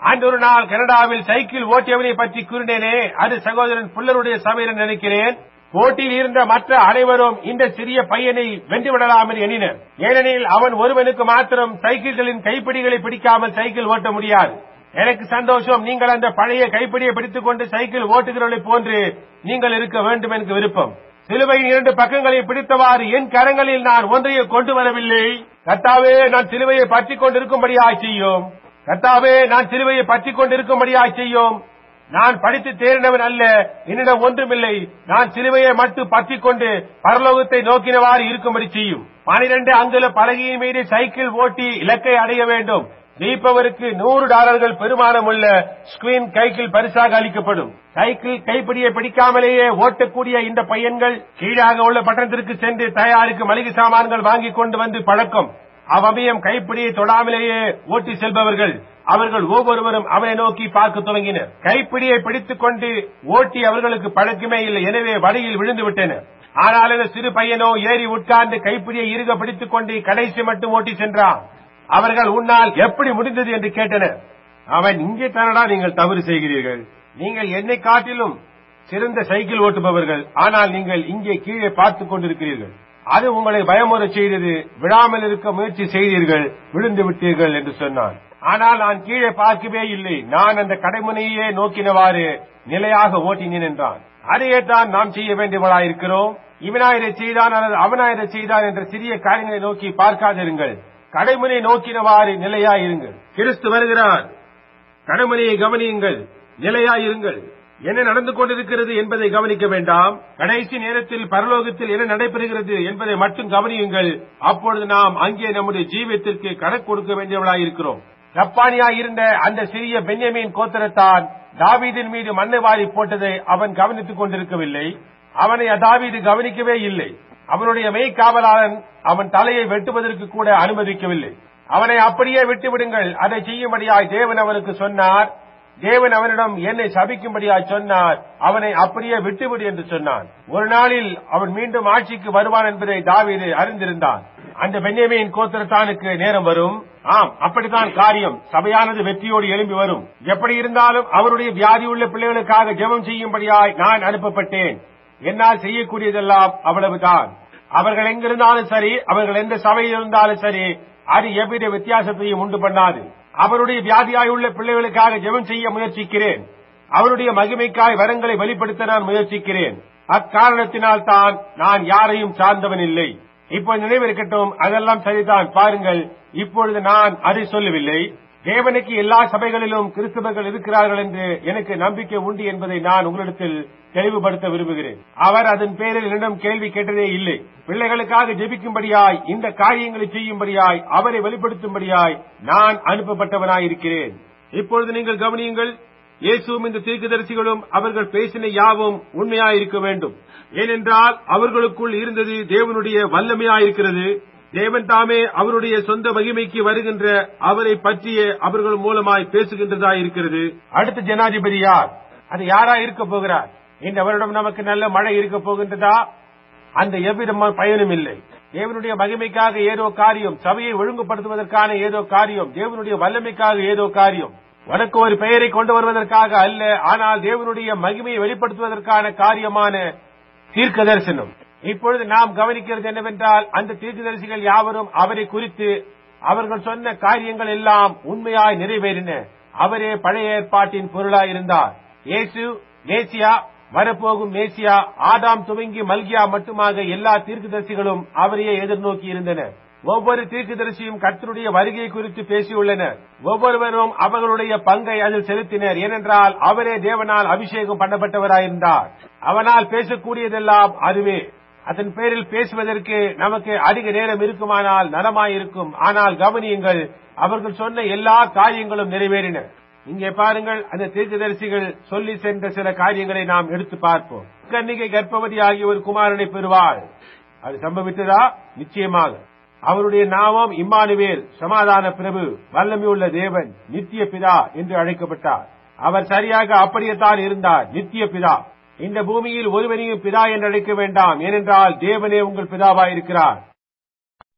அன்று ஒரு நாள் கனடாவில் சைக்கிள் ஓட்டியவனை பற்றி கூறினேனே அது சகோதரன் புல்லருடைய சபையில் நினைக்கிறேன் போட்டியில் இருந்த மற்ற அனைவரும் இந்த சிறிய பையனை வென்றுவிடலாம் என்று எண்ணினர் ஏனெனில் அவன் ஒருவனுக்கு மாத்திரம் சைக்கிள்களின் கைப்பிடிகளை பிடிக்காமல் சைக்கிள் ஓட்ட முடியாது எனக்கு சந்தோஷம் நீங்கள் அந்த பழைய கைப்பிடியை பிடித்துக் கொண்டு சைக்கிள் ஓட்டுகிறவர்களை போன்று நீங்கள் இருக்க வேண்டும் எனக்கு விருப்பம் சிலுவையின் இரண்டு பக்கங்களை பிடித்தவாறு என் கரங்களில் நான் ஒன்றையே கொண்டு வரவில்லை கத்தாவே நான் சிலுவையை பற்றிக் கொண்டிருக்கும்படியாய் செய்யும் கத்தாவே நான் சிலுவையை பற்றிக் கொண்டிருக்கும்படியாய் செய்யும் நான் படித்து தேறினவன் அல்ல என்னிடம் ஒன்றுமில்லை நான் சிலுவையை மட்டும் பற்றிக் கொண்டு பரலோகத்தை நோக்கினவாறு இருக்கும்படி செய்யும் பனிரெண்டு அங்குல பலகையின் மீது சைக்கிள் ஓட்டி இலக்கை அடைய வேண்டும் ஜெயிப்பவருக்கு நூறு டாலர்கள் பெருமானம் உள்ள ஸ்கிரீன் கைக்கில் பரிசாக அளிக்கப்படும் சைக்கிள் கைப்பிடியை பிடிக்காமலேயே ஓட்டக்கூடிய இந்த பையன்கள் கீழாக உள்ள பட்டணத்திற்கு சென்று தயாரிக்கும் மளிகை சாமான்கள் வாங்கிக் கொண்டு வந்து பழக்கம் அவ்வமயம் கைப்பிடியை தொடாமலேயே ஓட்டி செல்பவர்கள் அவர்கள் ஒவ்வொருவரும் அவனை நோக்கி பார்க்க துவங்கினர் கைப்பிடியை பிடித்துக் கொண்டு ஓட்டி அவர்களுக்கு பழக்கமே இல்லை எனவே வழியில் விழுந்து விட்டனர் ஆனால் இந்த சிறு பையனோ ஏறி உட்கார்ந்து கைப்பிடியை இறுக பிடித்துக் கொண்டு கடைசி மட்டும் ஓட்டி சென்றான் அவர்கள் உன்னால் எப்படி முடிந்தது என்று கேட்டனர் அவன் இங்கே தானடா நீங்கள் தவறு செய்கிறீர்கள் நீங்கள் என்னை காட்டிலும் சிறந்த சைக்கிள் ஓட்டுபவர்கள் ஆனால் நீங்கள் இங்கே கீழே பார்த்துக் கொண்டிருக்கிறீர்கள் அது உங்களை பயமுறச் செய்தது விழாமல் இருக்க முயற்சி செய்தீர்கள் விழுந்து விட்டீர்கள் என்று சொன்னான் ஆனால் நான் கீழே பார்க்கவே இல்லை நான் அந்த கடைமுனையே நோக்கினவாறு நிலையாக ஓட்டினேன் என்றான் அதையே தான் நாம் செய்ய வேண்டியவளாயிருக்கிறோம் இவனா இதை செய்தான் அல்லது அவனா இதை செய்தான் என்ற சிறிய காரியங்களை நோக்கி பார்க்காதிருங்கள் கடைமுனை நோக்கினவாறு நிலையாயிருங்கள் கிறிஸ்து வருகிறார் கடைமுனையை கவனியுங்கள் நிலையாயிருங்கள் என்ன நடந்து கொண்டிருக்கிறது என்பதை கவனிக்க வேண்டாம் கடைசி நேரத்தில் பரலோகத்தில் என்ன நடைபெறுகிறது என்பதை மட்டும் கவனியுங்கள் அப்பொழுது நாம் அங்கே நம்முடைய ஜீவியத்திற்கு கணக்கு கொடுக்க வேண்டியவளாயிருக்கிறோம் ஜப்பானியாய் இருந்த அந்த சிறிய பென்யமீன் கோத்திரத்தான் தாவீதின் மீது மண்ணை வாரி போட்டதை அவன் கவனித்துக் கொண்டிருக்கவில்லை அவனை தாவீது கவனிக்கவே இல்லை அவனுடைய மெய்க்காவலாளன் அவன் தலையை வெட்டுவதற்கு கூட அனுமதிக்கவில்லை அவனை அப்படியே விட்டுவிடுங்கள் அதை செய்யும்படியாய் தேவன் அவனுக்கு சொன்னார் தேவன் அவனிடம் என்னை சபிக்கும்படியாய் சொன்னார் அவனை அப்படியே விட்டுவிடு என்று சொன்னான் ஒரு நாளில் அவன் மீண்டும் ஆட்சிக்கு வருவான் என்பதை தாவீது அறிந்திருந்தான் அந்த பென்யமின் கோத்திரத்தானுக்கு நேரம் வரும் ஆம் அப்படித்தான் காரியம் சபையானது வெற்றியோடு எழும்பி வரும் எப்படி இருந்தாலும் அவருடைய வியாதி உள்ள பிள்ளைகளுக்காக ஜெபம் செய்யும்படியாய் நான் அனுப்பப்பட்டேன் என்னால் செய்யக்கூடியதெல்லாம் அவ்வளவுதான் அவர்கள் எங்கிருந்தாலும் சரி அவர்கள் எந்த சபையில் இருந்தாலும் சரி அது எவ்வித வித்தியாசத்தையும் உண்டு பண்ணாது அவருடைய வியாதியாய் உள்ள பிள்ளைகளுக்காக ஜெபம் செய்ய முயற்சிக்கிறேன் அவருடைய மகிமைக்காய் வரங்களை வெளிப்படுத்த நான் முயற்சிக்கிறேன் அக்காரணத்தினால் தான் நான் யாரையும் சார்ந்தவன் இல்லை இப்போ நினைவிருக்கட்டும் அதெல்லாம் சரிதான் பாருங்கள் இப்பொழுது நான் அதை சொல்லவில்லை தேவனுக்கு எல்லா சபைகளிலும் கிறிஸ்தவர்கள் இருக்கிறார்கள் என்று எனக்கு நம்பிக்கை உண்டு என்பதை நான் உங்களிடத்தில் தெளிவுபடுத்த விரும்புகிறேன் அவர் அதன் பேரில் என்னிடம் கேள்வி கேட்டதே இல்லை பிள்ளைகளுக்காக ஜெபிக்கும்படியாய் இந்த காரியங்களை செய்யும்படியாய் அவரை வெளிப்படுத்தும்படியாய் நான் அனுப்பப்பட்டவனாய் இருக்கிறேன் இப்பொழுது நீங்கள் கவனியுங்கள் இயேசுவும் இந்த தீர்க்கதரிசிகளும் அவர்கள் பேசின யாவும் உண்மையாயிருக்க வேண்டும் ஏனென்றால் அவர்களுக்குள் இருந்தது தேவனுடைய வல்லமையாயிருக்கிறது தேவன் தாமே அவருடைய சொந்த மகிமைக்கு வருகின்ற அவரை பற்றிய அவர்கள் மூலமாய் பேசுகின்றதா இருக்கிறது அடுத்த ஜனாதிபதி யார் அது யாரா இருக்க போகிறார் இந்த வருடம் நமக்கு நல்ல மழை இருக்க போகின்றதா அந்த எவ்வித பயனும் இல்லை தேவனுடைய மகிமைக்காக ஏதோ காரியம் சபையை ஒழுங்குபடுத்துவதற்கான ஏதோ காரியம் தேவனுடைய வல்லமைக்காக ஏதோ காரியம் உனக்கு ஒரு பெயரை கொண்டு வருவதற்காக அல்ல ஆனால் தேவனுடைய மகிமையை வெளிப்படுத்துவதற்கான காரியமான தீர்க்க தரிசனம் இப்பொழுது நாம் கவனிக்கிறது என்னவென்றால் அந்த தீர்க்கதரிசிகள் யாவரும் அவரை குறித்து அவர்கள் சொன்ன காரியங்கள் எல்லாம் உண்மையாய் நிறைவேறின அவரே பழைய ஏற்பாட்டின் பொருளாய் இருந்தார் இயேசு மேசியா வரப்போகும் மேசியா ஆதாம் துவங்கி மல்கியா மட்டுமாக எல்லா தீர்க்கதரிசிகளும் அவரையே எதிர்நோக்கி இருந்தனர் ஒவ்வொரு தீர்க்கதரிசியும் கர்த்தருடைய வருகை குறித்து பேசியுள்ளனர் ஒவ்வொருவரும் அவர்களுடைய பங்கை அதில் செலுத்தினர் ஏனென்றால் அவரே தேவனால் அபிஷேகம் பண்ணப்பட்டவராயிருந்தார் அவனால் பேசக்கூடியதெல்லாம் அதுவே அதன் பேரில் பேசுவதற்கு நமக்கு அதிக நேரம் இருக்குமானால் நலமாயிருக்கும் ஆனால் கவனியுங்கள் அவர்கள் சொன்ன எல்லா காரியங்களும் நிறைவேறின இங்கே பாருங்கள் அந்த தீர்க்கதரிசிகள் சொல்லி சென்ற சில காரியங்களை நாம் எடுத்து பார்ப்போம் கன்னிகை கர்ப்பவதி ஆகிய ஒரு குமாரனை பெறுவாள் அது சம்பவித்ததா நிச்சயமாக அவருடைய நாமம் இம்மானுவேல் சமாதான பிரபு வல்லமையுள்ள தேவன் நித்திய பிதா என்று அழைக்கப்பட்டார் அவர் சரியாக அப்படியேத்தான் இருந்தார் நித்திய பிதா இந்த பூமியில் ஒருவனையும் பிதா என்று அழைக்க வேண்டாம் ஏனென்றால் தேவனே உங்கள் பிதாவாயிருக்கிறார்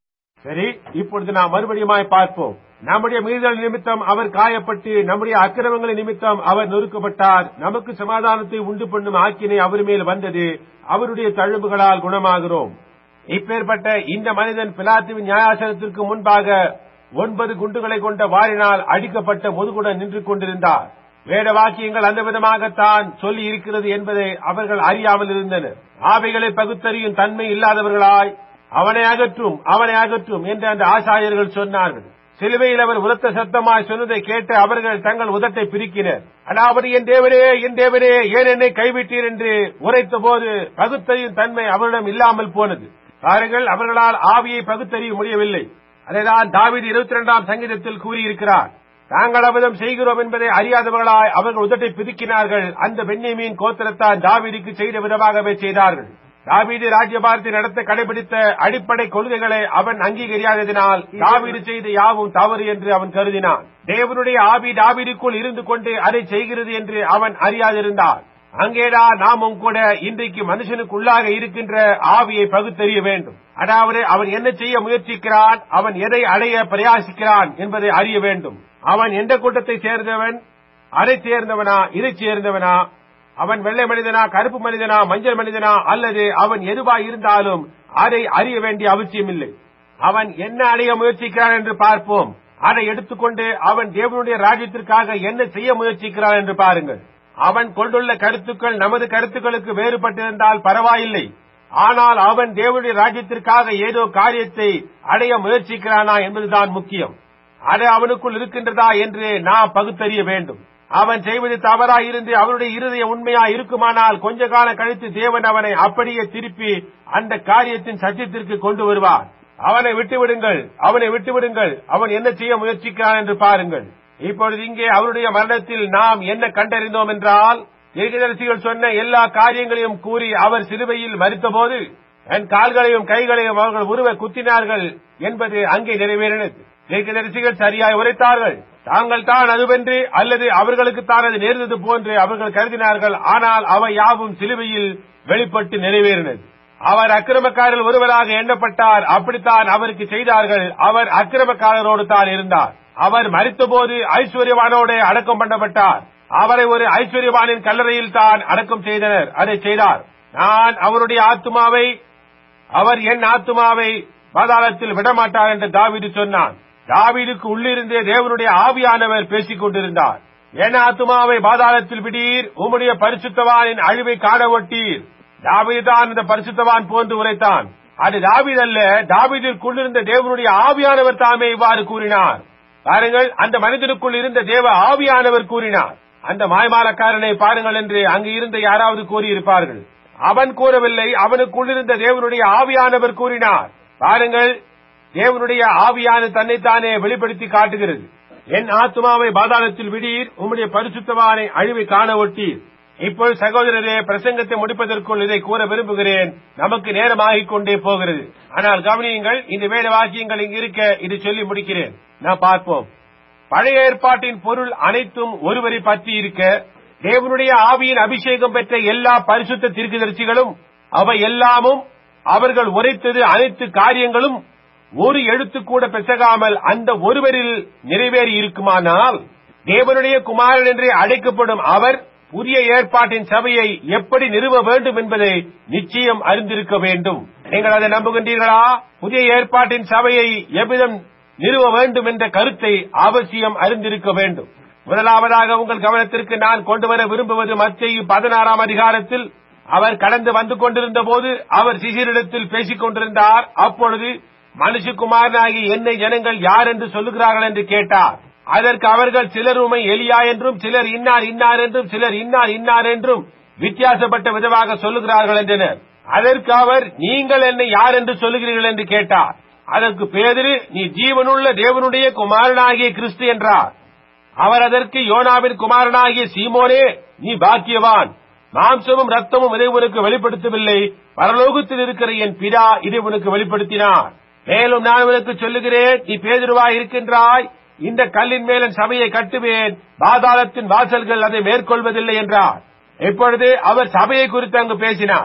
சரி இப்பொழுது நாம் மறுபடியுமாய் பார்ப்போம் நம்முடைய மீறுதல் நிமித்தம் அவர் காயப்பட்டு நம்முடைய அக்கிரமங்களின் நிமித்தம் அவர் நொறுக்கப்பட்டார் நமக்கு சமாதானத்தை உண்டு பண்ணும் ஆக்கினை அவர் மேல் வந்தது அவருடைய தழும்புகளால் குணமாகிறோம் இப்பேற்பட்ட இந்த மனிதன் பிலாத்துவின் நியாயாசனத்திற்கு முன்பாக ஒன்பது குண்டுகளை கொண்ட வாரினால் அடிக்கப்பட்ட முதுகுடன் நின்று கொண்டிருந்தார் வேத வாக்கியங்கள் அந்த விதமாகத்தான் சொல்லி இருக்கிறது என்பதை அவர்கள் அறியாமல் இருந்தனர் ஆவைகளை பகுத்தறியும் தன்மை இல்லாதவர்களாய் அவனை அகற்றும் அவனை அகற்றும் என்று அந்த ஆசாரியர்கள் சொன்னார்கள் சிலுவையில் அவர் உரத்த சத்தமாய் சொன்னதை கேட்டு அவர்கள் தங்கள் உதட்டை பிரிக்கினர் அதாவது என் தேவனே என் தேவனே ஏன் என்னை கைவிட்டீர் என்று உரைத்த போது பகுத்தறியும் தன்மை அவரிடம் இல்லாமல் போனது பாருங்கள் அவர்களால் ஆவியை பகுத்தறிய முடியவில்லை அதைதான் தாவீது இருபத்தி இரண்டாம் சங்கீதத்தில் கூறியிருக்கிறார் தாங்கள் அவதம் செய்கிறோம் என்பதை அறியாதவர்களாய் அவர்கள் உதட்டை பிதுக்கினார்கள் அந்த பெண்ணியமின் கோத்திரத்தான் தாவீதுக்கு செய்த விதமாகவே செய்தார்கள் தாவீது ராஜ்யபாரத்தை நடத்த கடைபிடித்த அடிப்படை கொள்கைகளை அவன் அங்கீகரியாததினால் தாவீது செய்த யாவும் தவறு என்று அவன் கருதினான் தேவனுடைய ஆவி தாவீதுக்குள் இருந்து கொண்டு அதை செய்கிறது என்று அவன் அறியாதிருந்தான் அங்கேதான் நாமும் கூட இன்றைக்கு மனுஷனுக்குள்ளாக இருக்கின்ற ஆவியை பகுத்தறிய வேண்டும் அதாவது அவன் என்ன செய்ய முயற்சிக்கிறான் அவன் எதை அடைய பிரயாசிக்கிறான் என்பதை அறிய வேண்டும் அவன் எந்த கூட்டத்தை சேர்ந்தவன் அதை சேர்ந்தவனா இதை சேர்ந்தவனா அவன் வெள்ளை மனிதனா கருப்பு மனிதனா மஞ்சள் மனிதனா அல்லது அவன் எதுவா இருந்தாலும் அதை அறிய வேண்டிய அவசியமில்லை அவன் என்ன அடைய முயற்சிக்கிறான் என்று பார்ப்போம் அதை எடுத்துக்கொண்டு அவன் தேவனுடைய ராஜ்யத்திற்காக என்ன செய்ய முயற்சிக்கிறான் என்று பாருங்கள் அவன் கொண்டுள்ள கருத்துக்கள் நமது கருத்துக்களுக்கு வேறுபட்டிருந்தால் பரவாயில்லை ஆனால் அவன் தேவனுடைய ராஜ்யத்திற்காக ஏதோ காரியத்தை அடைய முயற்சிக்கிறானா என்பதுதான் முக்கியம் அது அவனுக்குள் இருக்கின்றதா என்று நாம் பகுத்தறிய வேண்டும் அவன் செய்வது தவறாயிருந்து அவனுடைய இருதயம் உண்மையா இருக்குமானால் கொஞ்ச காலம் கழித்து தேவன் அவனை அப்படியே திருப்பி அந்த காரியத்தின் சத்தியத்திற்கு கொண்டு வருவார் அவனை விட்டுவிடுங்கள் அவனை விட்டுவிடுங்கள் அவன் என்ன செய்ய முயற்சிக்கிறான் என்று பாருங்கள் இப்பொழுது இங்கே அவருடைய மரணத்தில் நாம் என்ன கண்டறிந்தோம் என்றால் ஏகதரிசிகள் சொன்ன எல்லா காரியங்களையும் கூறி அவர் சிலுவையில் மறித்தபோது என் கால்களையும் கைகளையும் அவர்கள் உருவ குத்தினார்கள் என்பது அங்கே நிறைவேறினது தீர்க்கதரிசிகள் சரியாய் உரைத்தார்கள் தாங்கள் தான் அதுவென்று அல்லது அவர்களுக்கு தான் அது நேர்ந்தது போன்று அவர்கள் கருதினார்கள் ஆனால் அவை யாவும் சிலுவையில் வெளிப்பட்டு நிறைவேறினது அவர் அக்கிரமக்காரர்கள் ஒருவராக எண்ணப்பட்டார் அப்படித்தான் அவருக்கு செய்தார்கள் அவர் அக்கிரமக்காரரோடு தான் இருந்தார் அவர் மறித்தபோது ஐஸ்வர்யவானோடு அடக்கம் பண்ணப்பட்டார் அவரை ஒரு ஐஸ்வர்யவானின் கல்லறையில் தான் அடக்கம் செய்தனர் அதை செய்தார் நான் அவருடைய ஆத்துமாவை அவர் என் ஆத்துமாவை பாதாளத்தில் விடமாட்டார் என்று தாவீது சொன்னான் தாவீதுக்கு உள்ளிருந்தே தேவனுடைய ஆவியானவர் பேசிக் கொண்டிருந்தார் என் ஆத்துமாவை பாதாளத்தில் விடீர் உம்முடைய பரிசுத்தவானின் அழிவை காண ஒட்டீர் தாவீதுதான் இந்த பரிசுத்தவான் போன்று உரைத்தான் அது தாவீது அல்ல தாவீதிற்குள்ளிருந்த தேவனுடைய ஆவியானவர் தாமே இவ்வாறு கூறினார் பாருங்கள் அந்த மனிதனுக்குள் இருந்த தேவ ஆவியானவர் கூறினார் அந்த மாய்மாலக்காரனை பாருங்கள் என்று அங்கு இருந்த யாராவது கூறியிருப்பார்கள் அவன் கூறவில்லை அவனுக்குள் இருந்த தேவனுடைய ஆவியானவர் கூறினார் பாருங்கள் தேவனுடைய ஆவியான தன்னைத்தானே வெளிப்படுத்தி காட்டுகிறது என் ஆத்மாவை பாதாளத்தில் விடீர் உம்முடைய பரிசுத்தவானை அழிவை காண ஒட்டீர் இப்போது சகோதரரே பிரசங்கத்தை முடிப்பதற்குள் இதை கூற விரும்புகிறேன் நமக்கு நேரமாகிக் கொண்டே போகிறது ஆனால் கவனியுங்கள் இந்த வேத வாக்கியங்கள் இங்கு இருக்க இது சொல்லி முடிக்கிறேன் நான் பார்ப்போம் பழைய ஏற்பாட்டின் பொருள் அனைத்தும் ஒருவரை பற்றி இருக்க தேவனுடைய ஆவியின் அபிஷேகம் பெற்ற எல்லா பரிசுத்த தீர்க்கதரிசிகளும் அவை எல்லாமும் அவர்கள் உரைத்தது அனைத்து காரியங்களும் ஒரு எழுத்து கூட பெசகாமல் அந்த ஒருவரில் நிறைவேறி இருக்குமானால் தேவனுடைய குமாரன் என்று அழைக்கப்படும் அவர் புதிய ஏற்பாட்டின் சபையை எப்படி நிறுவ வேண்டும் என்பதை நிச்சயம் அறிந்திருக்க வேண்டும் நீங்கள் அதை நம்புகின்றீர்களா புதிய ஏற்பாட்டின் சபையை எவ்விதம் நிறுவ வேண்டும் என்ற கருத்தை அவசியம் அறிந்திருக்க வேண்டும் முதலாவதாக உங்கள் கவனத்திற்கு நான் கொண்டு வர விரும்புவது மத்திய பதினாறாம் அதிகாரத்தில் அவர் கடந்து வந்து கொண்டிருந்த போது அவர் சிசிரிடத்தில் பேசிக் கொண்டிருந்தார் அப்பொழுது மனுஷகுமாரனாகி என்னை ஜனங்கள் யார் என்று சொல்லுகிறார்கள் என்று கேட்டார் அதற்கு அவர்கள் சிலர் உமை எலியா என்றும் சிலர் இன்னார் இன்னார் என்றும் சிலர் இன்னார் இன்னார் என்றும் வித்தியாசப்பட்ட விதமாக சொல்லுகிறார்கள் என்றனர் அதற்கு அவர் நீங்கள் என்னை யார் என்று சொல்லுகிறீர்கள் என்று கேட்டார் அதற்கு பேதிரு நீ ஜீவனுள்ள தேவனுடைய குமாரனாகிய கிறிஸ்து என்றார் அவர் அதற்கு யோனாவின் குமாரனாகிய சீமோனே நீ பாக்கியவான் மாம்சமும் ரத்தமும் இதை உனக்கு வெளிப்படுத்தவில்லை பரலோகத்தில் இருக்கிற என் பிதா இதை உனக்கு வெளிப்படுத்தினார் மேலும் நான் உனக்கு சொல்லுகிறேன் நீ பேதுருவாய் இருக்கின்றாய் இந்த கல்லின் மேல் என் சபையை கட்டுவேன் பாதாளத்தின் வாசல்கள் அதை மேற்கொள்வதில்லை என்றார் இப்பொழுது அவர் சபையை குறித்து அங்கு பேசினார்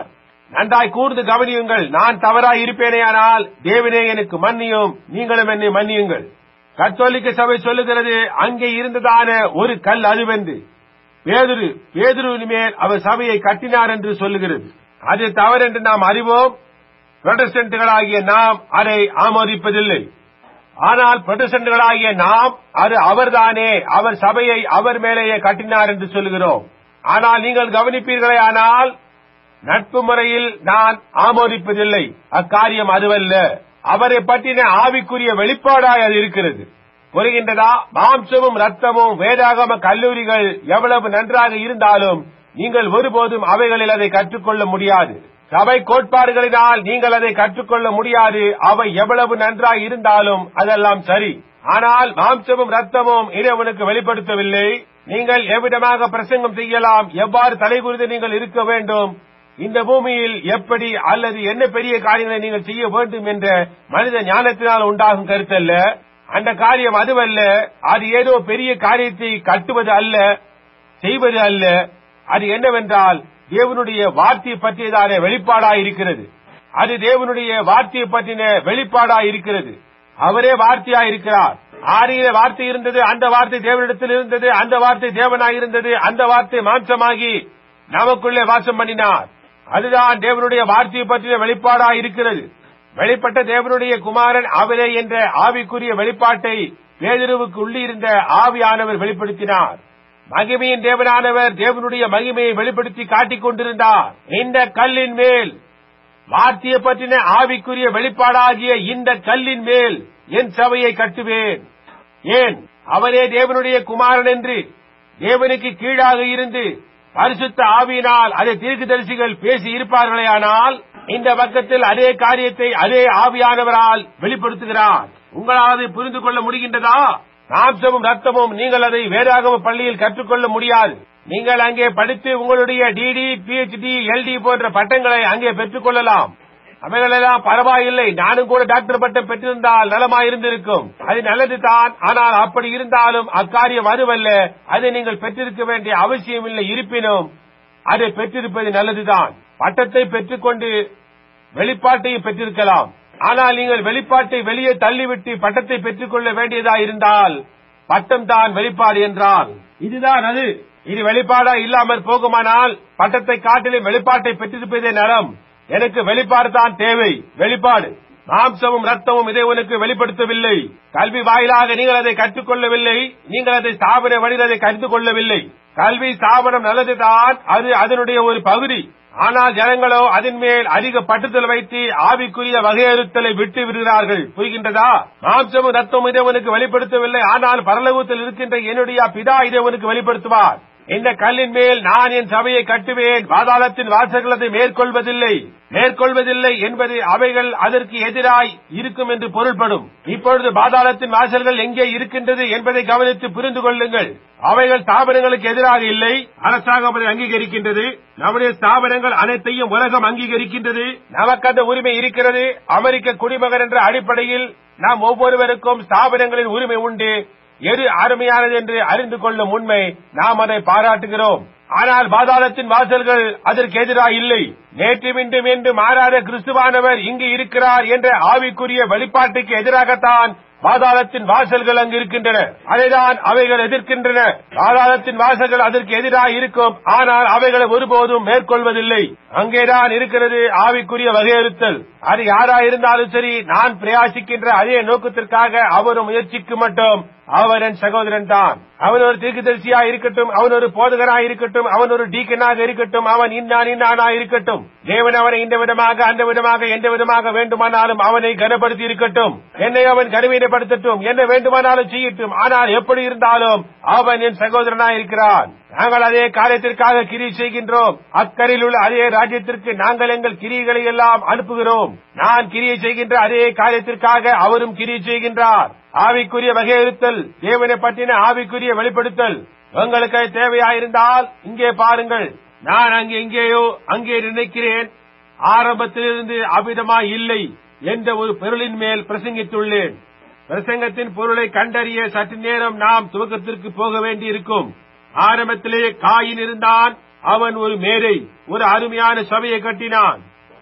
நன்றாய் கூர்ந்து கவனியுங்கள் நான் தவறாய் இருப்பேனேயானால் தேவனே எனக்கு மன்னியும் நீங்களும் என்னை மன்னியுங்கள் கத்தோலிக்க சபை சொல்லுகிறது அங்கே இருந்ததான ஒரு கல் அதுவென்று பேதுரு பேதுருவின் மேல் அவர் சபையை கட்டினார் என்று சொல்லுகிறது அது தவறென்று நாம் அறிவோம் புரொட்டஸ்டன்ட்களாகிய நாம் அதை ஆமோதிப்பதில்லை ஆனால் புரொட்டஸ்டன்ட்களாகிய நாம் அது அவர்தானே அவர் சபையை அவர் மேலேயே கட்டினார் என்று சொல்லுகிறோம் ஆனால் நீங்கள் கவனிப்பீர்களே ஆனால் நட்பு முறையில் நான் ஆமோதிப்பதில்லை அக்காரியம் அதுவல்ல அவரை பற்றின ஆவிக்குரிய வெளிப்பாடாய் அது இருக்கிறது புரிகின்றதா மாம்சமும் ரத்தமும் வேதாகம கல்லூரிகள் எவ்வளவு நன்றாக இருந்தாலும் நீங்கள் ஒருபோதும் அவைகளில் அதை கற்றுக்கொள்ள முடியாது சபை கோட்பாடுகளினால் நீங்கள் அதை கற்றுக்கொள்ள முடியாது அவை எவ்வளவு நன்றாக இருந்தாலும் அதெல்லாம் சரி ஆனால் மாம்சமும் ரத்தமும் இறைவனுக்கு வெளிப்படுத்தவில்லை நீங்கள் எவ்விதமாக பிரசங்கம் செய்யலாம் எவ்வாறு தலைகுறித்து நீங்கள் இருக்க வேண்டும் இந்த பூமியில் எப்படி அல்லது என்ன பெரிய காரியங்களை நீங்கள் செய்ய வேண்டும் என்ற மனித ஞானத்தினால் உண்டாகும் கருத்தல்ல அந்த காரியம் அதுவல்ல அது ஏதோ பெரிய காரியத்தை கட்டுவது அல்ல செய்வது அல்ல அது என்னவென்றால் தேவனுடைய வார்த்தையை பற்றியதான வெளிப்பாடாயிருக்கிறது அது தேவனுடைய வார்த்தையை பற்றின வெளிப்பாடாயிருக்கிறது அவரே வார்த்தையாயிருக்கிறார் ஆரியில வார்த்தை இருந்தது அந்த வார்த்தை தேவனிடத்தில் இருந்தது அந்த வார்த்தை தேவனாய் இருந்தது அந்த வார்த்தை மாம்சமாகி நமக்குள்ளே வாசம் பண்ணினார் அதுதான் தேவனுடைய வார்த்தையை பற்றின வெளிப்பாடாய் இருக்கிறது வெளிப்பட்ட தேவனுடைய குமாரன் அவரே என்ற ஆவிக்குரிய வெளிப்பாட்டை பேதிருவுக்கு உள்ளிருந்த ஆவியானவர் வெளிப்படுத்தினார் மகிமையின் தேவனானவர் தேவனுடைய மகிமையை வெளிப்படுத்தி காட்டிக் கொண்டிருந்தார் இந்த கல்லின் மேல் வார்த்தையை பற்றின ஆவிக்குரிய வெளிப்பாடாகிய இந்த கல்லின் மேல் என் சபையை கட்டுவேன் ஏன் அவரே தேவனுடைய குமாரன் என்று தேவனுக்கு கீழாக இருந்து பரிசுத்த ஆவியினால் அதை தீர்க்கதரிசிகள் பேசி இருப்பார்களேயானால் இந்த பக்கத்தில் அதே காரியத்தை அதே ஆவியானவரால் வெளிப்படுத்துகிறார் உங்களால் அதை புரிந்து கொள்ள முடிகின்றதா மாம்சமும் ரத்தமும் நீங்கள் அதை வேதாகம பள்ளியில் கற்றுக்கொள்ள முடியாது நீங்கள் அங்கே படித்து உங்களுடைய டிடி பிஹெச்டி எல்டி போன்ற பட்டங்களை அங்கே பெற்றுக் கொள்ளலாம் அவைகளெல்லாம் பரவாயில்லை நானும் கூட டாக்டர் பட்டம் பெற்றிருந்தால் நலமாயிருந்திருக்கும் அது நல்லது தான் ஆனால் அப்படி இருந்தாலும் அக்காரியம் அதுவல்ல அதை நீங்கள் பெற்றிருக்க வேண்டிய அவசியம் இல்லை இருப்பினும் அதை பெற்றிருப்பது நல்லதுதான் பட்டத்தை பெற்றுக்கொண்டு வெளிப்பாட்டையும் பெற்றிருக்கலாம் ஆனால் நீங்கள் வெளிப்பாட்டை வெளியே தள்ளிவிட்டு பட்டத்தை பெற்றுக்கொள்ள வேண்டியதா இருந்தால் பட்டம் தான் வெளிப்பாடு என்றால் இதுதான் அது இது வெளிப்பாடா இல்லாமல் போகுமானால் பட்டத்தை காட்டிலும் வெளிப்பாட்டை பெற்றிருப்பதே நலம் எனக்கு வெளிப்பாடு தான் தேவை வெளிப்பாடு மாம்சமும் ரத்தமும் இதை உனக்கு வெளிப்படுத்தவில்லை கல்வி வாயிலாக நீங்கள் அதை கற்றுக்கொள்ளவில்லை நீங்கள் அதை ஸ்தாபன வழியில் அதை கருத்து கொள்ளவில்லை கல்வி ஸ்தாபனம் நல்லதுதான் அது அதனுடைய ஒரு பகுதி ஆனால் ஜனங்களோ அதன் மேல் அதிக பட்டுதல் வைத்து ஆவிக்குரிய வகையறுத்தலை விட்டு விடுகிறார்கள் புரிகின்றதா மாம்சமும் ரத்தமும் இறைவனுக்கு வெளிப்படுத்தவில்லை ஆனால் பரலோகத்தில் இருக்கின்ற என்னுடைய பிதா இறைவனுக்கு வெளிப்படுத்துவார் இந்த கல்லின் மேல் நான் என் சபையை கட்டுவேன் பாதாளத்தின் வாசல்கள் அதை மேற்கொள்வதில்லை மேற்கொள்வதில்லை என்பது அவைகள் அதற்கு எதிராய் இருக்கும் என்று பொருள்படும் இப்பொழுது பாதாளத்தின் வாசல்கள் எங்கே இருக்கின்றது என்பதை கவனித்து புரிந்து கொள்ளுங்கள் அவைகள் ஸ்தாபனங்களுக்கு எதிராக இல்லை அரசாங்கம் அதை அங்கீகரிக்கின்றது நம்முடைய ஸ்தாபனங்கள் அனைத்தையும் உலகம் அங்கீகரிக்கின்றது நமக்கு அந்த உரிமை இருக்கிறது அமெரிக்க குடிமகன் என்ற அடிப்படையில் நாம் ஒவ்வொருவருக்கும் ஸ்தாபனங்களின் உரிமை உண்டு எது அருமையானது என்று அறிந்து கொள்ளும் உண்மை நாம் அதை பாராட்டுகிறோம் ஆனால் பாதாளத்தின் வாசல்கள் அதற்கு எதிராக இல்லை நேற்று மீண்டும் என்று மாறாத கிறிஸ்துவானவர் இங்கு இருக்கிறார் என்ற ஆவிக்குரிய வெளிப்பாட்டுக்கு எதிராகத்தான் பாதாளத்தின் வாசல்கள் அங்கு இருக்கின்றன அதைதான் அவைகள் எதிர்க்கின்றன பாதாளத்தின் வாசல்கள் அதற்கு எதிராக இருக்கும் ஆனால் அவைகளை ஒருபோதும் மேற்கொள்வதில்லை அங்கேதான் இருக்கிறது ஆவிக்குரிய வகையறுத்தல் அது யாரா இருந்தாலும் சரி நான் பிரயாசிக்கின்ற அதே நோக்கத்திற்காக அவரும் முயற்சிக்கு மட்டும் அவன் என் சகோதரன் தான் அவன் ஒரு தீர்க்கதரிசியா இருக்கட்டும் அவன் ஒரு போதகனா இருக்கட்டும் அவன் ஒரு டீக்கனாக இருக்கட்டும் அவன் இன்னான் இன்னானா இருக்கட்டும் தேவன் அவனை இந்த விதமாக அந்த விதமாக எந்த விதமாக வேண்டுமானாலும் அவனை கனப்படுத்தி இருக்கட்டும் என்னை அவன் கனவீனப்படுத்தட்டும் என்ன வேண்டுமானாலும் செய்யட்டும் ஆனால் எப்படி இருந்தாலும் அவன் என் சகோதரனா இருக்கிறான் நாங்கள் அதே காரியத்திற்காக கிரி செய்கின்றோம் அக்கறையில் உள்ள அதே ராஜ்யத்திற்கு நாங்கள் எங்கள் கிரிகளை எல்லாம் அனுப்புகிறோம் நான் கிரியை செய்கின்ற அதே காரியத்திற்காக அவரும் கிரியை செய்கின்றார் ஆவிக்குரிய வகையிருத்தல் தேவனை பற்றின ஆவிக்குரிய வெளிப்படுத்தல் உங்களுக்கு அது தேவையாயிருந்தால் இங்கே பாருங்கள் நான் அங்கே எங்கேயோ அங்கே நினைக்கிறேன் ஆரம்பத்திலிருந்து அவ்விதமாய் இல்லை என்ற ஒரு பொருளின் மேல் பிரசங்கித்துள்ளேன் பிரசங்கத்தின் பொருளை கண்டறிய சற்று நேரம் நாம் துவக்கத்திற்கு போக வேண்டியிருக்கும் ஆரம்பத்திலே காயின் இருந்தான் அவன் ஒரு மேரை ஒரு அருமையான சபையை கட்டினான்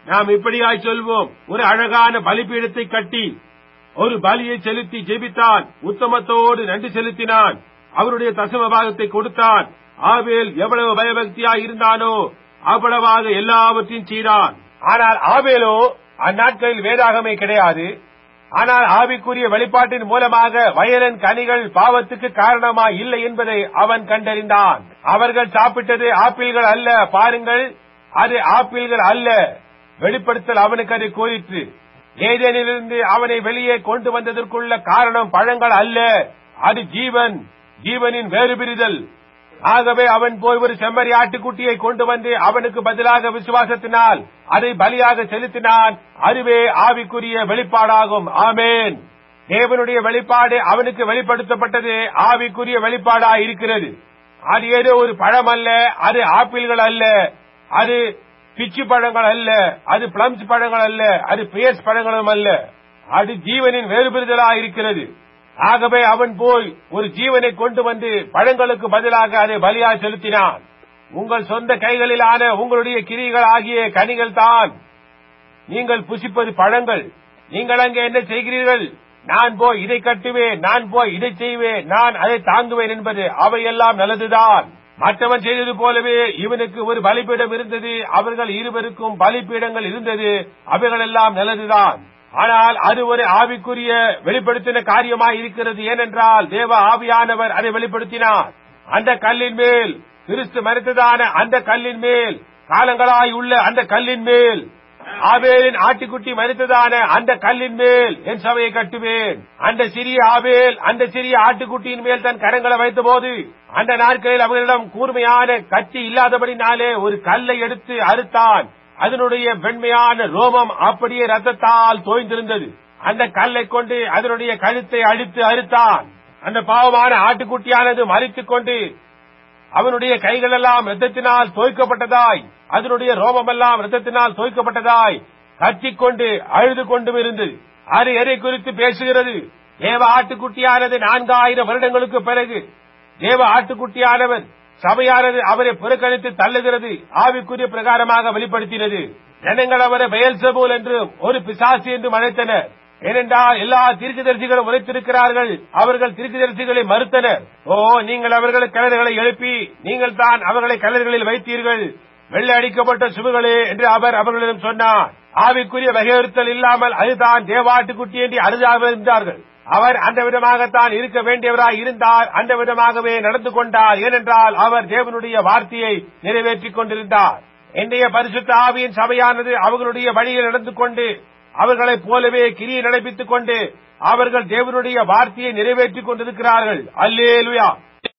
நாம் இப்படியாய் சொல்வோம் ஒரு அழகான பலிபீடத்தை கட்டி ஒரு பலியை செலுத்தி ஜெபித்தான் உத்தமத்தோடு நன்றி செலுத்தினான் அவருடைய தசம பாகத்தை கொடுத்தான் ஆவேல் எவ்வளவு பயபக்தியாய் இருந்தானோ அவ்வளவாக எல்லாவற்றையும் செய்தான் ஆனால் ஆவேலோ அந்நாட்களில் வேதாகமே கிடையாது ஆனால் ஆவிக்குரிய வெளிப்பாட்டின் மூலமாக வயலின் கனிகள் பாவத்துக்கு காரணமா இல்லை என்பதை அவன் கண்டறிந்தான் அவர்கள் சாப்பிட்டது ஆப்பிள்கள் அல்ல பாருங்கள் அது ஆப்பிள்கள் அல்ல வெளிப்படுத்தல் அவனுக்கு அது கூறிற்று ஏதேனிலிருந்து அவனை வெளியே கொண்டு வந்ததற்குள்ள காரணம் பழங்கள் அல்ல அது ஜீவன் ஜீவனின் வேறுபிரிதல் ஆகவே அவன் போய் ஒரு செம்மறி ஆட்டுக்குட்டியை கொண்டு வந்து அவனுக்கு பதிலாக விசுவாசத்தினால் அதை பலியாக செலுத்தினான் அதுவே ஆவிக்குரிய வெளிப்பாடாகும் ஆமேன் தேவனுடைய வெளிப்பாடு அவனுக்கு வெளிப்படுத்தப்பட்டது ஆவிக்குரிய வெளிப்பாடா இருக்கிறது அது ஏதோ ஒரு பழம் அல்ல அது ஆப்பிள்கள் அல்ல அது பிச்சு பழங்கள் அல்ல அது பிளம்ஸ் பழங்கள் அல்ல அது பியர்ஸ் பழங்களும் அல்ல அது ஜீவனின் வேறுபிரிதலா இருக்கிறது ஆகவே அவன் போய் ஒரு ஜீவனை கொண்டு வந்து பழங்களுக்கு பதிலாக அதை பலியா செலுத்தினான் உங்கள் சொந்த கைகளிலான உங்களுடைய கிரிகள் ஆகிய கனிகள் தான் நீங்கள் புசிப்பது பழங்கள் நீங்கள் அங்கே என்ன செய்கிறீர்கள் நான் போய் இதை கட்டுவேன் நான் போய் இதை செய்வேன் நான் அதை தாங்குவேன் என்பது அவையெல்லாம் நல்லதுதான் மற்றவன் செய்தது போலவே இவனுக்கு ஒரு பலிபீடம் இருந்தது அவர்கள் இருவருக்கும் பலிபீடங்கள் இருந்தது அவைகளெல்லாம் நல்லதுதான் ஆனால் அது ஒரு ஆவிக்குரிய வெளிப்படுத்தின காரியமாய் இருக்கிறது ஏனென்றால் தேவ ஆவியானவர் அதை வெளிப்படுத்தினார் அந்த கல்லின் மேல் கிறிஸ்து மறுத்ததான அந்த கல்லின் மேல் காலங்களாய் உள்ள அந்த கல்லின் மேல் ஆவேலின் ஆட்டுக்குட்டி மறுத்ததான அந்த கல்லின் மேல் என் சபையை கட்டுவேன் அந்த சிறிய ஆவேல் அந்த சிறிய ஆட்டுக்குட்டியின் மேல் தன் கரங்களை வைத்த போது அந்த நாட்களில் அவர்களிடம் கூர்மையான கத்தி இல்லாதபடினாலே ஒரு கல்லை எடுத்து அறுத்தான் அதனுடைய வெண்மையான ரோமம் அப்படியே ரத்தத்தால் தோய்ந்திருந்தது அந்த கல்லை கொண்டு அதனுடைய கழுத்தை அடித்து அறுத்தான் அந்த பாவமான ஆட்டுக்குட்டியானது மறித்துக் கொண்டு அவனுடைய கைகளெல்லாம் ரத்தத்தினால் தோய்க்கப்பட்டதாய் அதனுடைய ரோமமெல்லாம் ரத்தத்தினால் தோய்க்கப்பட்டதாய் கத்திக்கொண்டு அழுது கொண்டும் இருந்தது அது எதை குறித்து பேசுகிறது தேவ ஆட்டுக்குட்டியானது நான்காயிரம் வருடங்களுக்கு பிறகு தேவ ஆட்டுக்குட்டியானவர் சபையானது அவரை புறக்கணித்து தள்ளுகிறது ஆவிக்குரிய பிரகாரமாக வெளிப்படுத்தினது ஜனங்கள் அவரை பெயல்சபூல் என்றும் ஒரு பிசாசு என்றும் அழைத்தனர் ஏனென்றால் எல்லா தீர்க்கதரிசிகளும் உரைத்திருக்கிறார்கள் அவர்கள் தீர்க்கதரிசிகளை மறுத்தனர் ஓ நீங்கள் அவர்களை கலர்களை எழுப்பி நீங்கள் தான் அவர்களை கலர்களில் வைத்தீர்கள் வெள்ளை அடிக்கப்பட்ட சுவுகளே என்று அவர் அவர்களிடம் சொன்னார் ஆவிக்குரிய வகையுறுத்தல் இல்லாமல் அதுதான் தேவாட்டுக்குட்டி என்று அழுதாக இருந்தார்கள் அவர் அந்த விதமாகத்தான் இருக்க வேண்டியவராய் இருந்தார் அந்த விதமாகவே நடந்து கொண்டார் ஏனென்றால் அவர் தேவனுடைய வார்த்தையை நிறைவேற்றிக் கொண்டிருந்தார் இன்றைய பரிசுத்த ஆவியின் சபையானது அவர்களுடைய வழியில் நடந்து கொண்டு அவர்களைப் போலவே கிரியை நடப்பித்துக் கொண்டு அவர்கள் தேவனுடைய வார்த்தையை நிறைவேற்றிக் கொண்டிருக்கிறார்கள் அல்லேலுயா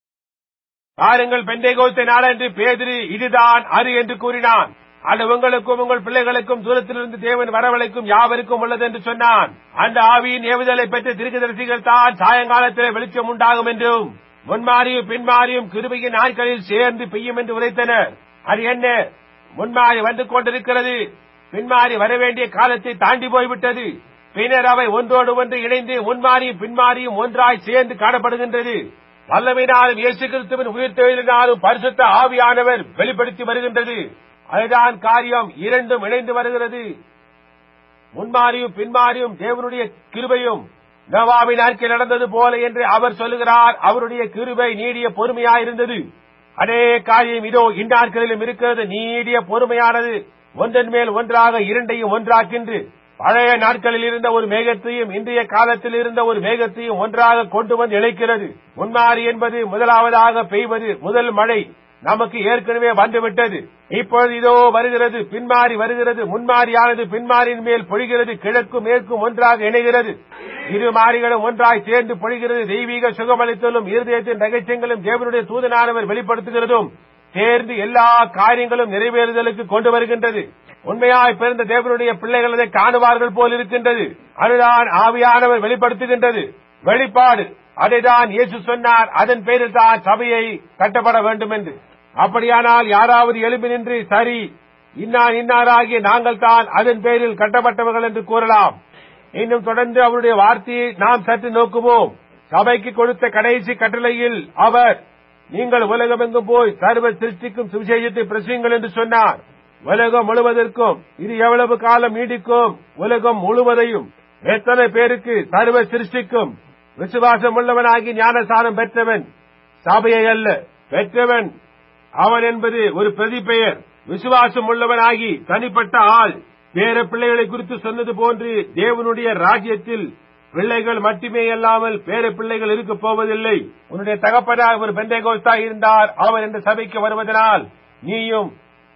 பாருங்கள் பெண்டைகோத்த நாளன்று பேதிரி இதுதான் அரு என்று கூறினான் அது உங்களுக்கும் உங்கள் பிள்ளைகளுக்கும் தூரத்திலிருந்து தேவன் வரவழைக்கும் யாவருக்கும் உள்ளது என்று சொன்னான் அந்த ஆவியின் ஏவுதலை பெற்ற திருக்கதரிசிகள் தான் சாயங்காலத்திலே வெளிச்சம் உண்டாகும் என்றும் முன்மாறியும் பின்மாறியும் கிருபையின் நாட்களில் சேர்ந்து பெய்யும் என்று உரைத்தனர் அது என்ன முன்மாறி வந்து கொண்டிருக்கிறது பின்மாறி வரவேண்டிய காலத்தை தாண்டி போய்விட்டது பின்னர் அவை ஒன்றோடு ஒன்று இணைந்து முன்மாறியும் பின்மாறியும் ஒன்றாய் சேர்ந்து காணப்படுகின்றது வல்லமையினாலும் இயேசு கிறிஸ்துவின் உயிர்த்தெழுதினாலும் பரிசுத்த ஆவியானவர் வெளிப்படுத்தி வருகின்றது அதுதான் காரியம் இரண்டும் இணைந்து வருகிறது முன்மாறியும் பின்மாறியும் தேவனுடைய கிருபையும் நவாவின் நாட்கள் நடந்தது போல என்று அவர் சொல்லுகிறார் அவருடைய கிருபை நீடிய பொறுமையாயிருந்தது அதே காரியம் இதோ இந்நாட்களிலும் இருக்கிறது நீடிய பொறுமையானது ஒன்றன் மேல் ஒன்றாக இரண்டையும் ஒன்றாக்கின்று பழைய நாட்களில் இருந்த ஒரு மேகத்தையும் இன்றைய காலத்தில் இருந்த ஒரு மேகத்தையும் ஒன்றாக கொண்டு வந்து இழைக்கிறது முன்மாறி என்பது முதலாவதாக பெய்வது முதல் மழை நமக்கு ஏற்கனவே வந்துவிட்டது இப்பொழுது இதோ வருகிறது பின்மாறி வருகிறது முன்மாறியானது பின்மாரியின் மேல் பொழிகிறது கிழக்கும் மேற்கும் ஒன்றாக இணைகிறது இரு மாறிகளும் ஒன்றாய் சேர்ந்து பொழிகிறது தெய்வீக சுகமளித்தலும் இருதயத்தின் ரகசியங்களும் தேவனுடைய தூதனானவர் வெளிப்படுத்துகிறதும் சேர்ந்து எல்லா காரியங்களும் நிறைவேறுதலுக்கு கொண்டு வருகின்றது உண்மையாய் பிறந்த தேவனுடைய பிள்ளைகள் அதை காணுவார்கள் போல் இருக்கின்றது அதுதான் ஆவியானவர் வெளிப்படுத்துகின்றது வெளிப்பாடு அதைதான் இயேசு சொன்னார் அதன் பேரில் தான் சபையை கட்டப்பட வேண்டும் என்று அப்படியானால் யாராவது எழுப்பி நின்று சரி இன்னார் இன்னாராகிய நாங்கள் தான் அதன் பேரில் கட்டப்பட்டவர்கள் என்று கூறலாம் இன்னும் தொடர்ந்து அவருடைய வார்த்தையை நாம் சற்று நோக்குவோம் சபைக்கு கொடுத்த கடைசி கட்டளையில் அவர் நீங்கள் உலகமெங்கும் போய் சர்வ சிருஷ்டிக்கும் சுவிசேஷத்தை பிரசுங்கள் என்று சொன்னார் உலகம் முழுவதற்கும் இது எவ்வளவு காலம் நீடிக்கும் உலகம் முழுவதையும் எத்தனை பேருக்கு சர்வ சிருஷ்டிக்கும் விசுவாசம் உள்ளவனாகி ஞானசானம் பெற்றவன் சபையை அல்ல பெற்றவன் அவன் என்பது ஒரு பிரதி பெயர் விசுவாசம் உள்ளவனாகி தனிப்பட்ட ஆள் பேர பிள்ளைகளை குறித்து சொன்னது போன்று தேவனுடைய ராஜ்யத்தில் பிள்ளைகள் மட்டுமே அல்லாமல் பேர பிள்ளைகள் இருக்க போவதில்லை உன்னுடைய தகப்பனார் ஒரு பெந்தைகோஸ்தா இருந்தார் அவர் இந்த சபைக்கு வருவதனால் நீயும்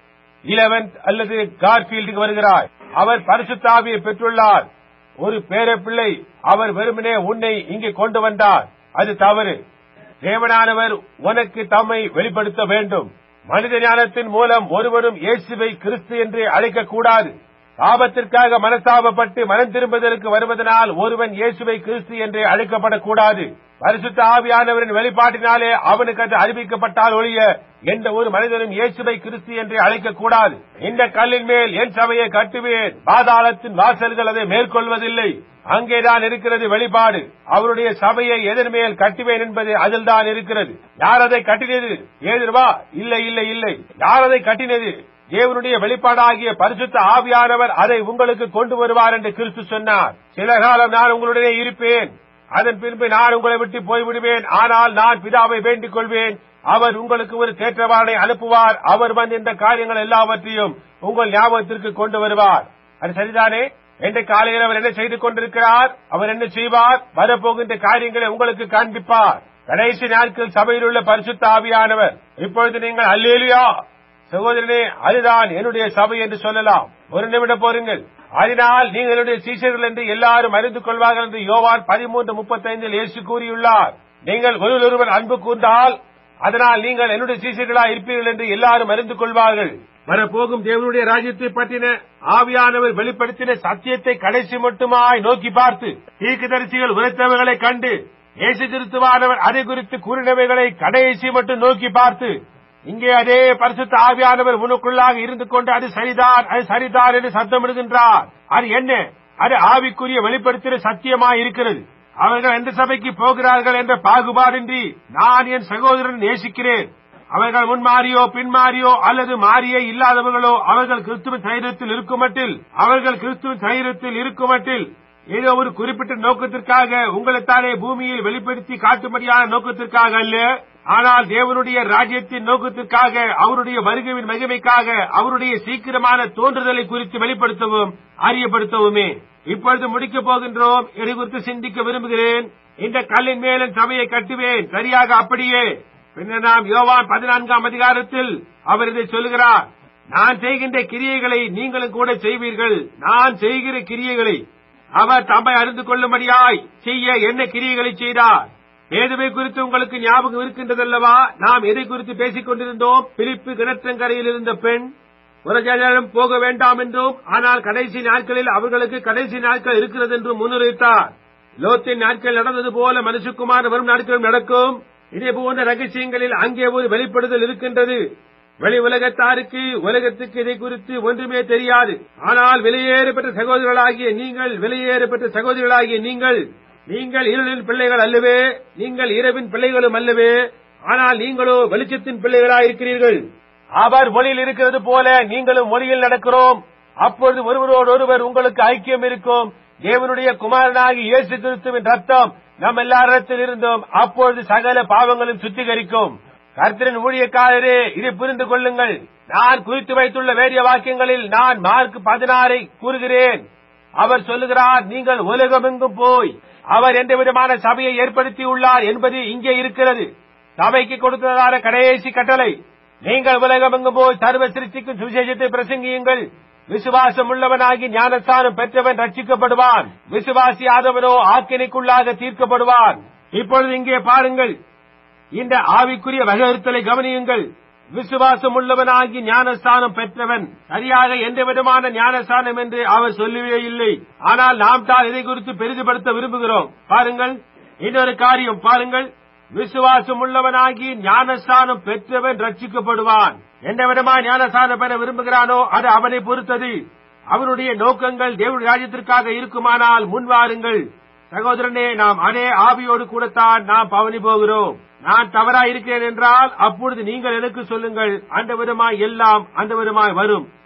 இலவன்த் அல்லது கார்பீல்டுக்கு வருகிறாய் அவர் பரிசுத்தாவியை பெற்றுள்ளார் ஒரு பேர பிள்ளை அவர் வெறுமனே உன்னை இங்கே கொண்டு வந்தார் அது தவறு தேவனானவர் உனக்கு தம்மை வெளிப்படுத்த வேண்டும் மனித ஞானத்தின் மூலம் ஒருவரும் இயேசுவை கிறிஸ்து என்று அழைக்கக்கூடாது பாபத்திற்காக மனஸ்தாபப்பட்டு மனம் திரும்புவதற்கு வருவதனால் ஒருவன் இயேசுவை கிறிஸ்து என்று அழைக்கப்படக்கூடாது பரிசுத்த ஆவியானவரின் வெளிப்பாட்டினாலே அவனுக்கு அது அறிவிக்கப்பட்டால் ஒழிய எந்த ஒரு மனிதனும் இயேசுவை கிறிஸ்து என்று அழைக்கக்கூடாது இந்த கல்லின் மேல் என் சபையை கட்டுவேன் பாதாளத்தின் வாசல்கள் அதை மேற்கொள்வதில்லை அங்கேதான் இருக்கிறது வெளிப்பாடு அவருடைய சபையை எதிர்மேல் கட்டுவேன் என்பது அதில்தான் இருக்கிறது யார் அதை கட்டினது ஏதுவா இல்லை இல்லை இல்லை யார் அதை கட்டினது தேவனுடைய வெளிப்பாடாகிய பரிசுத்த ஆவியானவர் அதை உங்களுக்கு கொண்டு வருவார் என்று கிறிஸ்து சொன்னார் சில காலம் நான் உங்களுடனே இருப்பேன் அதன் பின்பு நான் உங்களை விட்டு போய்விடுவேன் ஆனால் நான் பிதாவை வேண்டிக் கொள்வேன் அவர் உங்களுக்கு ஒரு தேற்றவாளனை அனுப்புவார் அவர் வந்து இந்த காரியங்கள் எல்லாவற்றையும் உங்கள் ஞாபகத்திற்கு கொண்டு வருவார் அது சரிதானே என்ற காலையில் அவர் என்ன செய்து கொண்டிருக்கிறார் அவர் என்ன செய்வார் வரப்போகின்ற காரியங்களை உங்களுக்கு காண்பிப்பார் கடைசி நாட்கள் சபையில் உள்ள பரிசுத்த ஆவியானவர் இப்பொழுது நீங்கள் அல்லேலியா சகோதரனே அதுதான் என்னுடைய சபை என்று சொல்லலாம் ஒரு நிமிடம் போருங்கள் அதனால் நீங்கள் என்னுடைய சீசர்கள் என்று எல்லாரும் அறிந்து கொள்வார்கள் என்று யோவான் பதிமூன்று முப்பத்தைந்தில் இயேசு கூறியுள்ளார் நீங்கள் ஒருவர் அன்பு கூர்ந்தால் அதனால் நீங்கள் என்னுடைய சீசர்களா இருப்பீர்கள் என்று எல்லாரும் அறிந்து கொள்வார்கள் வரப்போகும் தேவனுடைய ராஜ்யத்தை பற்றின ஆவியானவர் வெளிப்படுத்தின சத்தியத்தை கடைசி மட்டுமாய் நோக்கி பார்த்து தீர்க்கதரிசிகள் உரைத்தவைகளை கண்டு இயேசு கிறிஸ்துவானவர் அதை குறித்து கூறினவைகளை கடைசி மட்டும் நோக்கி பார்த்து இங்கே அதே பரிசுத்த ஆவியானவர் உனக்குள்ளாக இருந்து கொண்டு அது சரிதான் அது சரிதான் என்று சத்தமிடுகின்றார் அது என்ன அது ஆவிக்குரிய வெளிப்படுத்தின சத்தியமாய் இருக்கிறது அவர்கள் எந்த சபைக்கு போகிறார்கள் என்ற பாகுபாடின்றி நான் என் சகோதரன் நேசிக்கிறேன் அவர்கள் முன்மாறியோ பின்மாறியோ அல்லது மாறியே இல்லாதவர்களோ அவர்கள் கிறிஸ்துவின் தைரியத்தில் இருக்கும் மட்டில் அவர்கள் கிறிஸ்துவின் தைரியத்தில் இருக்கும் மட்டில் ஏதோ ஒரு குறிப்பிட்ட நோக்கத்திற்காக உங்களைத்தானே பூமியில் வெளிப்படுத்தி காட்டும்படியான நோக்கத்திற்காக அல்ல ஆனால் தேவனுடைய ராஜ்யத்தின் நோக்கத்திற்காக அவருடைய வருகையின் மகிமைக்காக அவருடைய சீக்கிரமான தோன்றுதலை குறித்து வெளிப்படுத்தவும் அறியப்படுத்தவுமே இப்பொழுது முடிக்கப் போகின்றோம் இதை குறித்து சிந்திக்க விரும்புகிறேன் இந்த கல்லின் மேலும் சபையை கட்டுவேன் சரியாக அப்படியே பின்னர் நாம் யோவான் பதினான்காம் அதிகாரத்தில் அவர் இதை சொல்லுகிறார் நான் செய்கின்ற கிரியைகளை நீங்களும் கூட செய்வீர்கள் நான் செய்கிற கிரியைகளை அவர் தம்மை அறிந்து கொள்ளும்படியாய் செய்ய என்ன கிரியைகளை செய்தார் ஏதுவை குறித்து உங்களுக்கு ஞாபகம் இருக்கின்றதல்லவா நாம் எதை குறித்து பேசிக் கொண்டிருந்தோம் பிலிப்பு கிணற்றங்கரையில் இருந்த பெண் உலகம் போக வேண்டாம் என்றும் ஆனால் கடைசி நாட்களில் அவர்களுக்கு கடைசி நாட்கள் இருக்கிறது என்றும் முன்னுரைத்தார் லோத்தின் நாட்கள் நடந்தது போல மனுஷகுமார் வரும் நாட்களும் நடக்கும் இதே போன்ற ரகசியங்களில் அங்கே ஒரு வெளிப்படுதல் இருக்கின்றது வெளி உலகத்தாருக்கு உலகத்துக்கு இதை குறித்து ஒன்றுமே தெரியாது ஆனால் வெளியேறப்பட்ட சகோதரர்களாகிய நீங்கள் வெளியேறப்பட்ட சகோதரிகளாகிய நீங்கள் நீங்கள் இருளின் பிள்ளைகள் அல்லவே நீங்கள் இரவின் பிள்ளைகளும் அல்லவே ஆனால் நீங்களோ வெளிச்சத்தின் பிள்ளைகளாயிருக்கிறீர்கள் அவர் ஒளியில் இருக்கிறது போல நீங்களும் ஒளியில் நடக்கிறோம் அப்பொழுது ஒருவரோடு ஒருவர் உங்களுக்கு ஐக்கியம் இருக்கும் தேவனுடைய குமாரனாகி இயேசு கிறிஸ்துவின் ரத்தம் நம் எல்லாரிடத்தில் இருந்தோம் அப்பொழுது சகல பாவங்களும் சுத்திகரிக்கும் கர்த்தரின் ஊழியக்காரரே இதை புரிந்து கொள்ளுங்கள் நான் குறித்து வைத்துள்ள வேறிய வாக்கியங்களில் நான் மார்க் பதினாறை கூறுகிறேன் அவர் சொல்லுகிறார் நீங்கள் உலகமெங்கும் போய் அவர் எந்த விதமான சபையை ஏற்படுத்தியுள்ளார் என்பது இங்கே இருக்கிறது சபைக்கு கொடுத்ததான கடைசி கட்டளை நீங்கள் உலகமெங்கும் போய் சர்வ சிருஷ்டிக்கும் சுவிசேஷத்தை பிரசங்கியுங்கள் விசுவாசம் உள்ளவனாகி ஞானஸ்தானம் பெற்றவன் ரட்சிக்கப்படுவான் விசுவாசியாதவனோ ஆக்கினைக்குள்ளாக தீர்க்கப்படுவான் இப்பொழுது இங்கே பாருங்கள் இந்த ஆவிக்குரிய வகையறுத்தலை கவனியுங்கள் விசுவாசம் உள்ளவனாகி ஞானஸ்தானம் பெற்றவன் சரியாக எந்த விதமான ஞானஸ்தானம் என்று அவர் சொல்லவே இல்லை ஆனால் நாம் தான் இதை குறித்து பெரிதுபடுத்த விரும்புகிறோம் பாருங்கள் இன்னொரு காரியம் பாருங்கள் விசுவாசம் உள்ளவனாகி ஞானஸ்தானம் பெற்றவன் ரட்சிக்கப்படுவான் எந்த விதமா ஞானஸ்தானம் பெற விரும்புகிறானோ அது அவனை பொறுத்தது அவனுடைய நோக்கங்கள் தேவனுடைய ராஜ்யத்திற்காக இருக்குமானால் முன்வாருங்கள் சகோதரனே நாம் அதே ஆவியோடு கூடத்தான் நாம் பவனி போகிறோம் நான் தவறா இருக்கிறேன் என்றால் அப்பொழுது நீங்கள் எனக்கு சொல்லுங்கள் அந்த விதமாய் எல்லாம் அந்த விதமாய் வரும்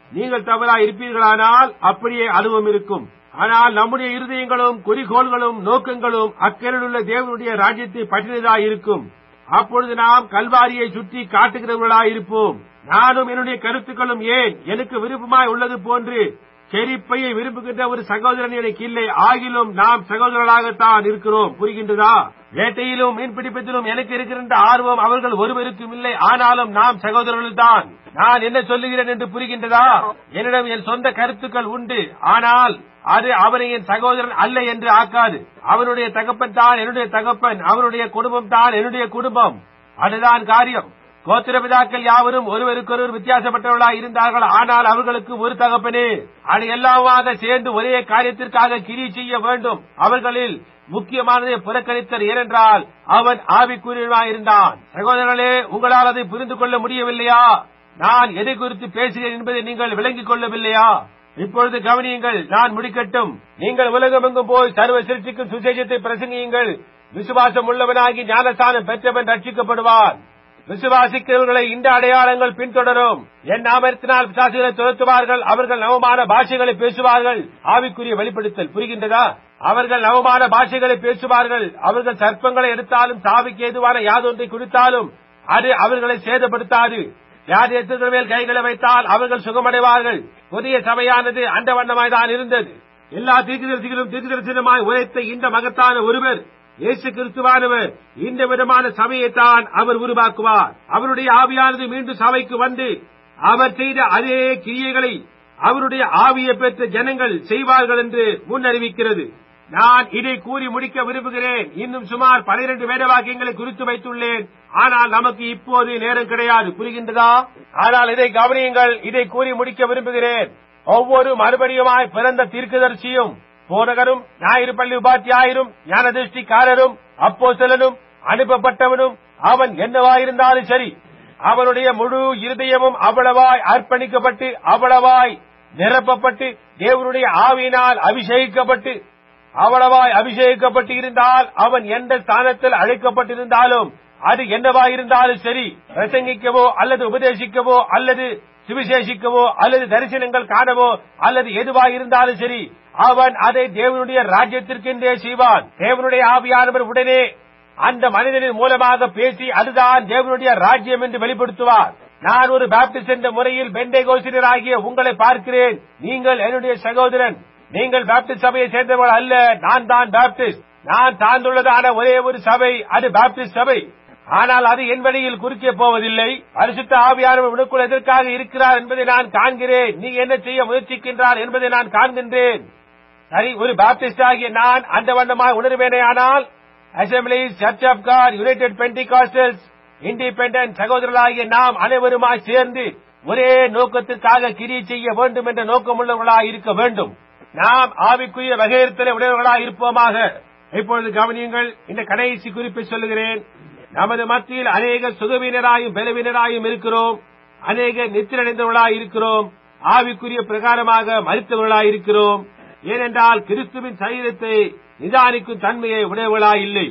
நீங்கள் தவறா இருப்பீர்களானால் அப்படியே அதுவும் இருக்கும் ஆனால் நம்முடைய இருதயங்களும் குறிக்கோள்களும் நோக்கங்களும் அக்கறையில் உள்ள தேவனுடைய ராஜ்யத்தை பற்றினதாய் இருக்கும் அப்பொழுது நாம் கல்வாரியை சுற்றி காட்டுகிறவர்களாய் இருப்போம் நானும் என்னுடைய கருத்துக்களும் ஏன் எனக்கு விருப்பமாய் உள்ளது போன்று செரிப்பையை விரும்புகின்ற ஒரு சகோதரன் எனக்கு இல்லை ஆகிலும் நாம் சகோதரர்களாகத்தான் இருக்கிறோம் புரிகின்றதா வேட்டையிலும் மீன்பிடிப்பதிலும் எனக்கு இருக்கின்ற ஆர்வம் அவர்கள் ஒருவருக்கும் இல்லை ஆனாலும் நாம் சகோதரர்கள் தான் நான் என்ன சொல்லுகிறேன் என்று புரிகின்றதா என்னிடம் என் சொந்த கருத்துக்கள் உண்டு ஆனால் அது அவனை என் சகோதரன் அல்ல என்று ஆக்காது அவனுடைய தகப்பன் தான் என்னுடைய தகப்பன் அவனுடைய குடும்பம் தான் என்னுடைய குடும்பம் அதுதான் காரியம் கோத்திரபிதாக்கள் யாவரும் ஒருவருக்கொருவர் வித்தியாசப்பட்டவர்களாக இருந்தார்கள் ஆனால் அவர்களுக்கு ஒரு தகப்பனே அது எல்லாமாக சேர்ந்து ஒரே காரியத்திற்காக கிரி செய்ய வேண்டும் அவர்களில் முக்கியமானதை புறக்கணித்தர் ஏனென்றால் அவன் ஆவிக்குரியவனாயிருந்தான் சகோதரர்களே உங்களால் அதை புரிந்து கொள்ள முடியவில்லையா நான் எதை குறித்து பேசுகிறேன் என்பதை நீங்கள் விளங்கிக் கொள்ளவில்லையா இப்பொழுது கவனியுங்கள் நான் முடிக்கட்டும் நீங்கள் உலகமெங்கும் போய் சர்வ சிருஷ்டிக்கும் சுசேஷத்தை பிரசங்கியுங்கள் விசுவாசம் உள்ளவனாகி ஞானஸ்தானம் பெற்றவன் ரட்சிக்கப்படுவான் விசுவாசிக்கிறவர்களை இந்த அடையாளங்கள் பின்தொடரும் என் நாமத்தினால் பிசாசுகளை துரத்துவார்கள் அவர்கள் நவமான பாஷைகளை பேசுவார்கள் ஆவிக்குரிய வெளிப்படுத்தல் புரிகின்றதா அவர்கள் நவமான பாஷைகளை பேசுவார்கள் அவர்கள் சர்ப்பங்களை எடுத்தாலும் சாவிக்கு ஏதுவான யாதொன்றை குடித்தாலும் அது அவர்களை சேதப்படுத்தாது யார் எத்தனை மேல் கைகளை வைத்தால் அவர்கள் சுகமடைவார்கள் புதிய சபையானது அந்த வண்ணமாய் தான் இருந்தது எல்லா தீர்க்கதரிசிகளும் தீர்க்கதரிசனமாய் உரைத்த இந்த மகத்தான ஒருவர் இயேசு கிறிஸ்துவானவர் இந்த விதமான சபையைத்தான் அவர் உருவாக்குவார் அவருடைய ஆவியானது மீண்டும் சபைக்கு வந்து அவர் செய்த அதே கிரியைகளை அவருடைய ஆவியை பெற்ற ஜனங்கள் செய்வார்கள் என்று முன்னறிவிக்கிறது நான் இதை கூறி முடிக்க விரும்புகிறேன் இன்னும் சுமார் பனிரெண்டு வேத வாக்கியங்களை குறித்து வைத்துள்ளேன் ஆனால் நமக்கு இப்போது நேரம் கிடையாது புரிகின்றதா ஆனால் இதை கவனியுங்கள் இதை கூறி முடிக்க விரும்புகிறேன் ஒவ்வொரு மறுபடியுமாய் பிறந்த தீர்க்கதரிசியும் போதகரும் ஞாயிறு பள்ளி உபாத்தியாயரும் ஞானதிருஷ்டிக்காரரும் அப்போ சிலனும் அனுப்பப்பட்டவனும் அவன் என்னவாயிருந்தாலும் சரி அவனுடைய முழு இருதயமும் அவ்வளவாய் அர்ப்பணிக்கப்பட்டு அவ்வளவாய் நிரப்பப்பட்டு தேவனுடைய ஆவியினால் அபிஷேகிக்கப்பட்டு அவ்வளவாய் அபிஷேகிக்கப்பட்டு இருந்தால் அவன் எந்த ஸ்தானத்தில் அழைக்கப்பட்டிருந்தாலும் அது என்னவாயிருந்தாலும் சரி பிரசங்கிக்கவோ அல்லது உபதேசிக்கவோ அல்லது சுவிசேஷிக்கவோ அல்லது தரிசனங்கள் காணவோ அல்லது எதுவாயிருந்தாலும் சரி அவன் அதை தேவனுடைய ராஜ்யத்திற்கென்றே செய்வான் தேவனுடைய ஆவியானவர் உடனே அந்த மனிதனின் மூலமாக பேசி அதுதான் தேவனுடைய ராஜ்யம் என்று வெளிப்படுத்துவார் நான் ஒரு பாப்டிஸ்ட் என்ற முறையில் பெண்டை ஆகிய உங்களை பார்க்கிறேன் நீங்கள் என்னுடைய சகோதரன் நீங்கள் பாப்டிஸ்ட் சபையை சேர்ந்தவர்கள் அல்ல நான் தான் பாப்டிஸ்ட் நான் சார்ந்துள்ளதான ஒரே ஒரு சபை அது பாப்டிஸ்ட் சபை ஆனால் அது என் வழியில் குறுக்கே போவதில்லை பரிசுத்த ஆவியானவர் உனக்குள் எதற்காக இருக்கிறார் என்பதை நான் காண்கிறேன் நீ என்ன செய்ய முயற்சிக்கின்றார் என்பதை நான் காண்கின்றேன் சரி ஒரு பாப்டிஸ்ட் ஆகிய நான் அந்த வண்ணமாக உணர்வேனே ஆனால் assemblies church of God United Pentecostals independent சகோதரர்களாகிய நாம் அனைவருமாய் சேர்ந்து ஒரே நோக்கத்திற்காக கிரி செய்ய வேண்டும் என்ற நோக்கமுள்ளவர்களாக இருக்க வேண்டும் நாம் ஆவிக்குரிய வகையறுத்தலை உடையவர்களாக இருப்போமாக இப்பொழுது கவனியுங்கள் இந்த கடைசி குறிப்பை சொல்லுகிறேன் நமது மத்தியில் அநேக சுகவீனராயும் பலவீனராயும் இருக்கிறோம் அநேக நித்திரடைந்தவர்களாய் இருக்கிறோம் ஆவிக்குரிய பிரகாரமாக மறித்தவர்களாய் இருக்கிறோம் ஏனென்றால் கிறிஸ்துவின் சரீரத்தை நிதானிக்கும் தன்மையை உடையவர்களாய் இல்லை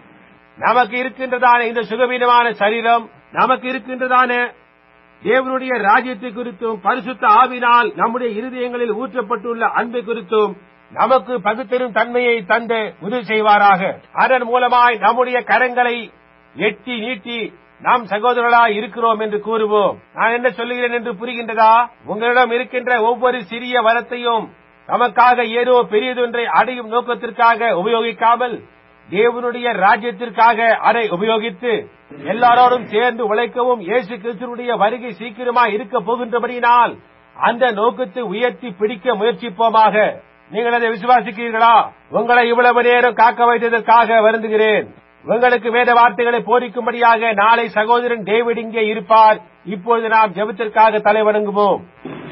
நமக்கு இருக்கின்றதான இந்த சுகவீனமான சரீரம் நமக்கு இருக்கின்றதான தேவனுடைய ராஜ்யத்தை குறித்தும் பரிசுத்த ஆவினால் நம்முடைய இருதயங்களில் ஊற்றப்பட்டுள்ள அன்பை குறித்தும் நமக்கு பகுத்தரும் தன்மையை தந்து உதவி செய்வாராக அதன் மூலமாய் நம்முடைய கரங்களை எட்டி நீட்டி நாம் சகோதரர்களாய் இருக்கிறோம் என்று கூறுவோம் நான் என்ன சொல்லுகிறேன் என்று புரிகின்றதா உங்களிடம் இருக்கின்ற ஒவ்வொரு சிறிய வரத்தையும் நமக்காக ஏதோ பெரியதொன்றை அடையும் நோக்கத்திற்காக உபயோகிக்காமல் தேவனுடைய ராஜ்யத்திற்காக அதை உபயோகித்து எல்லாரோடும் சேர்ந்து உழைக்கவும் இயேசு கிறிஸ்துடைய வருகை சீக்கிரமா இருக்க போகின்றபடியினால் அந்த நோக்கத்தை உயர்த்தி பிடிக்க முயற்சிப்போமாக நீங்கள் அதை விசுவாசிக்கிறீர்களா உங்களை இவ்வளவு நேரம் காக்க வைத்ததற்காக வருந்துகிறேன் உங்களுக்கு வேத வார்த்தைகளை போதிக்கும்படியாக நாளை சகோதரன் டேவிட் இங்கே இருப்பார் இப்பொழுது நாம் ஜெபத்திற்காக தலை வணங்குவோம்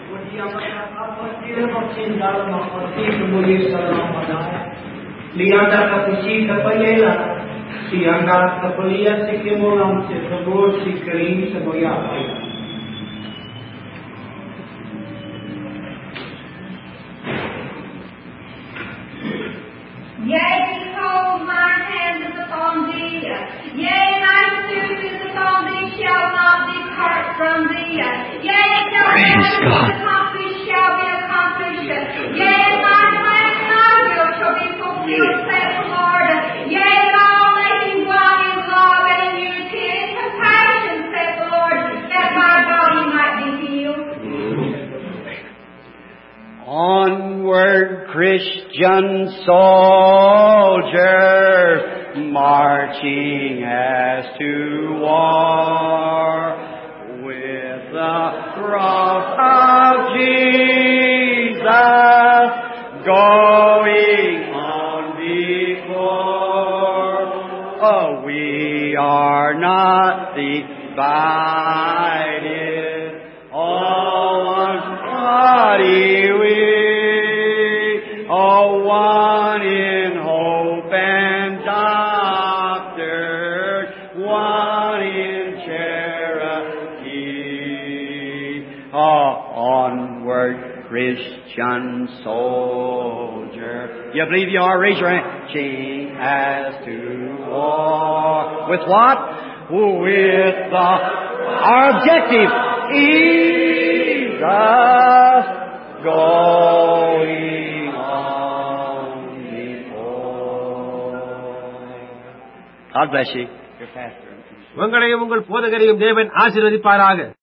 Lianda kapusita palela, si anda kapalia si kimulam si sabor si karim sa boyapay. Yea, behold, mine hand is upon thee. Yea, my spirit is upon thee, shall not depart from thee. Yea, till Praise thou God. accomplish Christian soldiers marching as to war with the cross of Jesus going on before. Oh, we are not divided, all one body we, all one in hope and doctrine, one in charity. Ah, onward, Christian soldier. You believe you are? Raise your hand. King as to war. With what? With the our objective. Jesus going on before. God bless you. Your pastor. உங்களையும் உங்கள் போதகரையும் தேவன் ஆசீர்வதிப்பாராக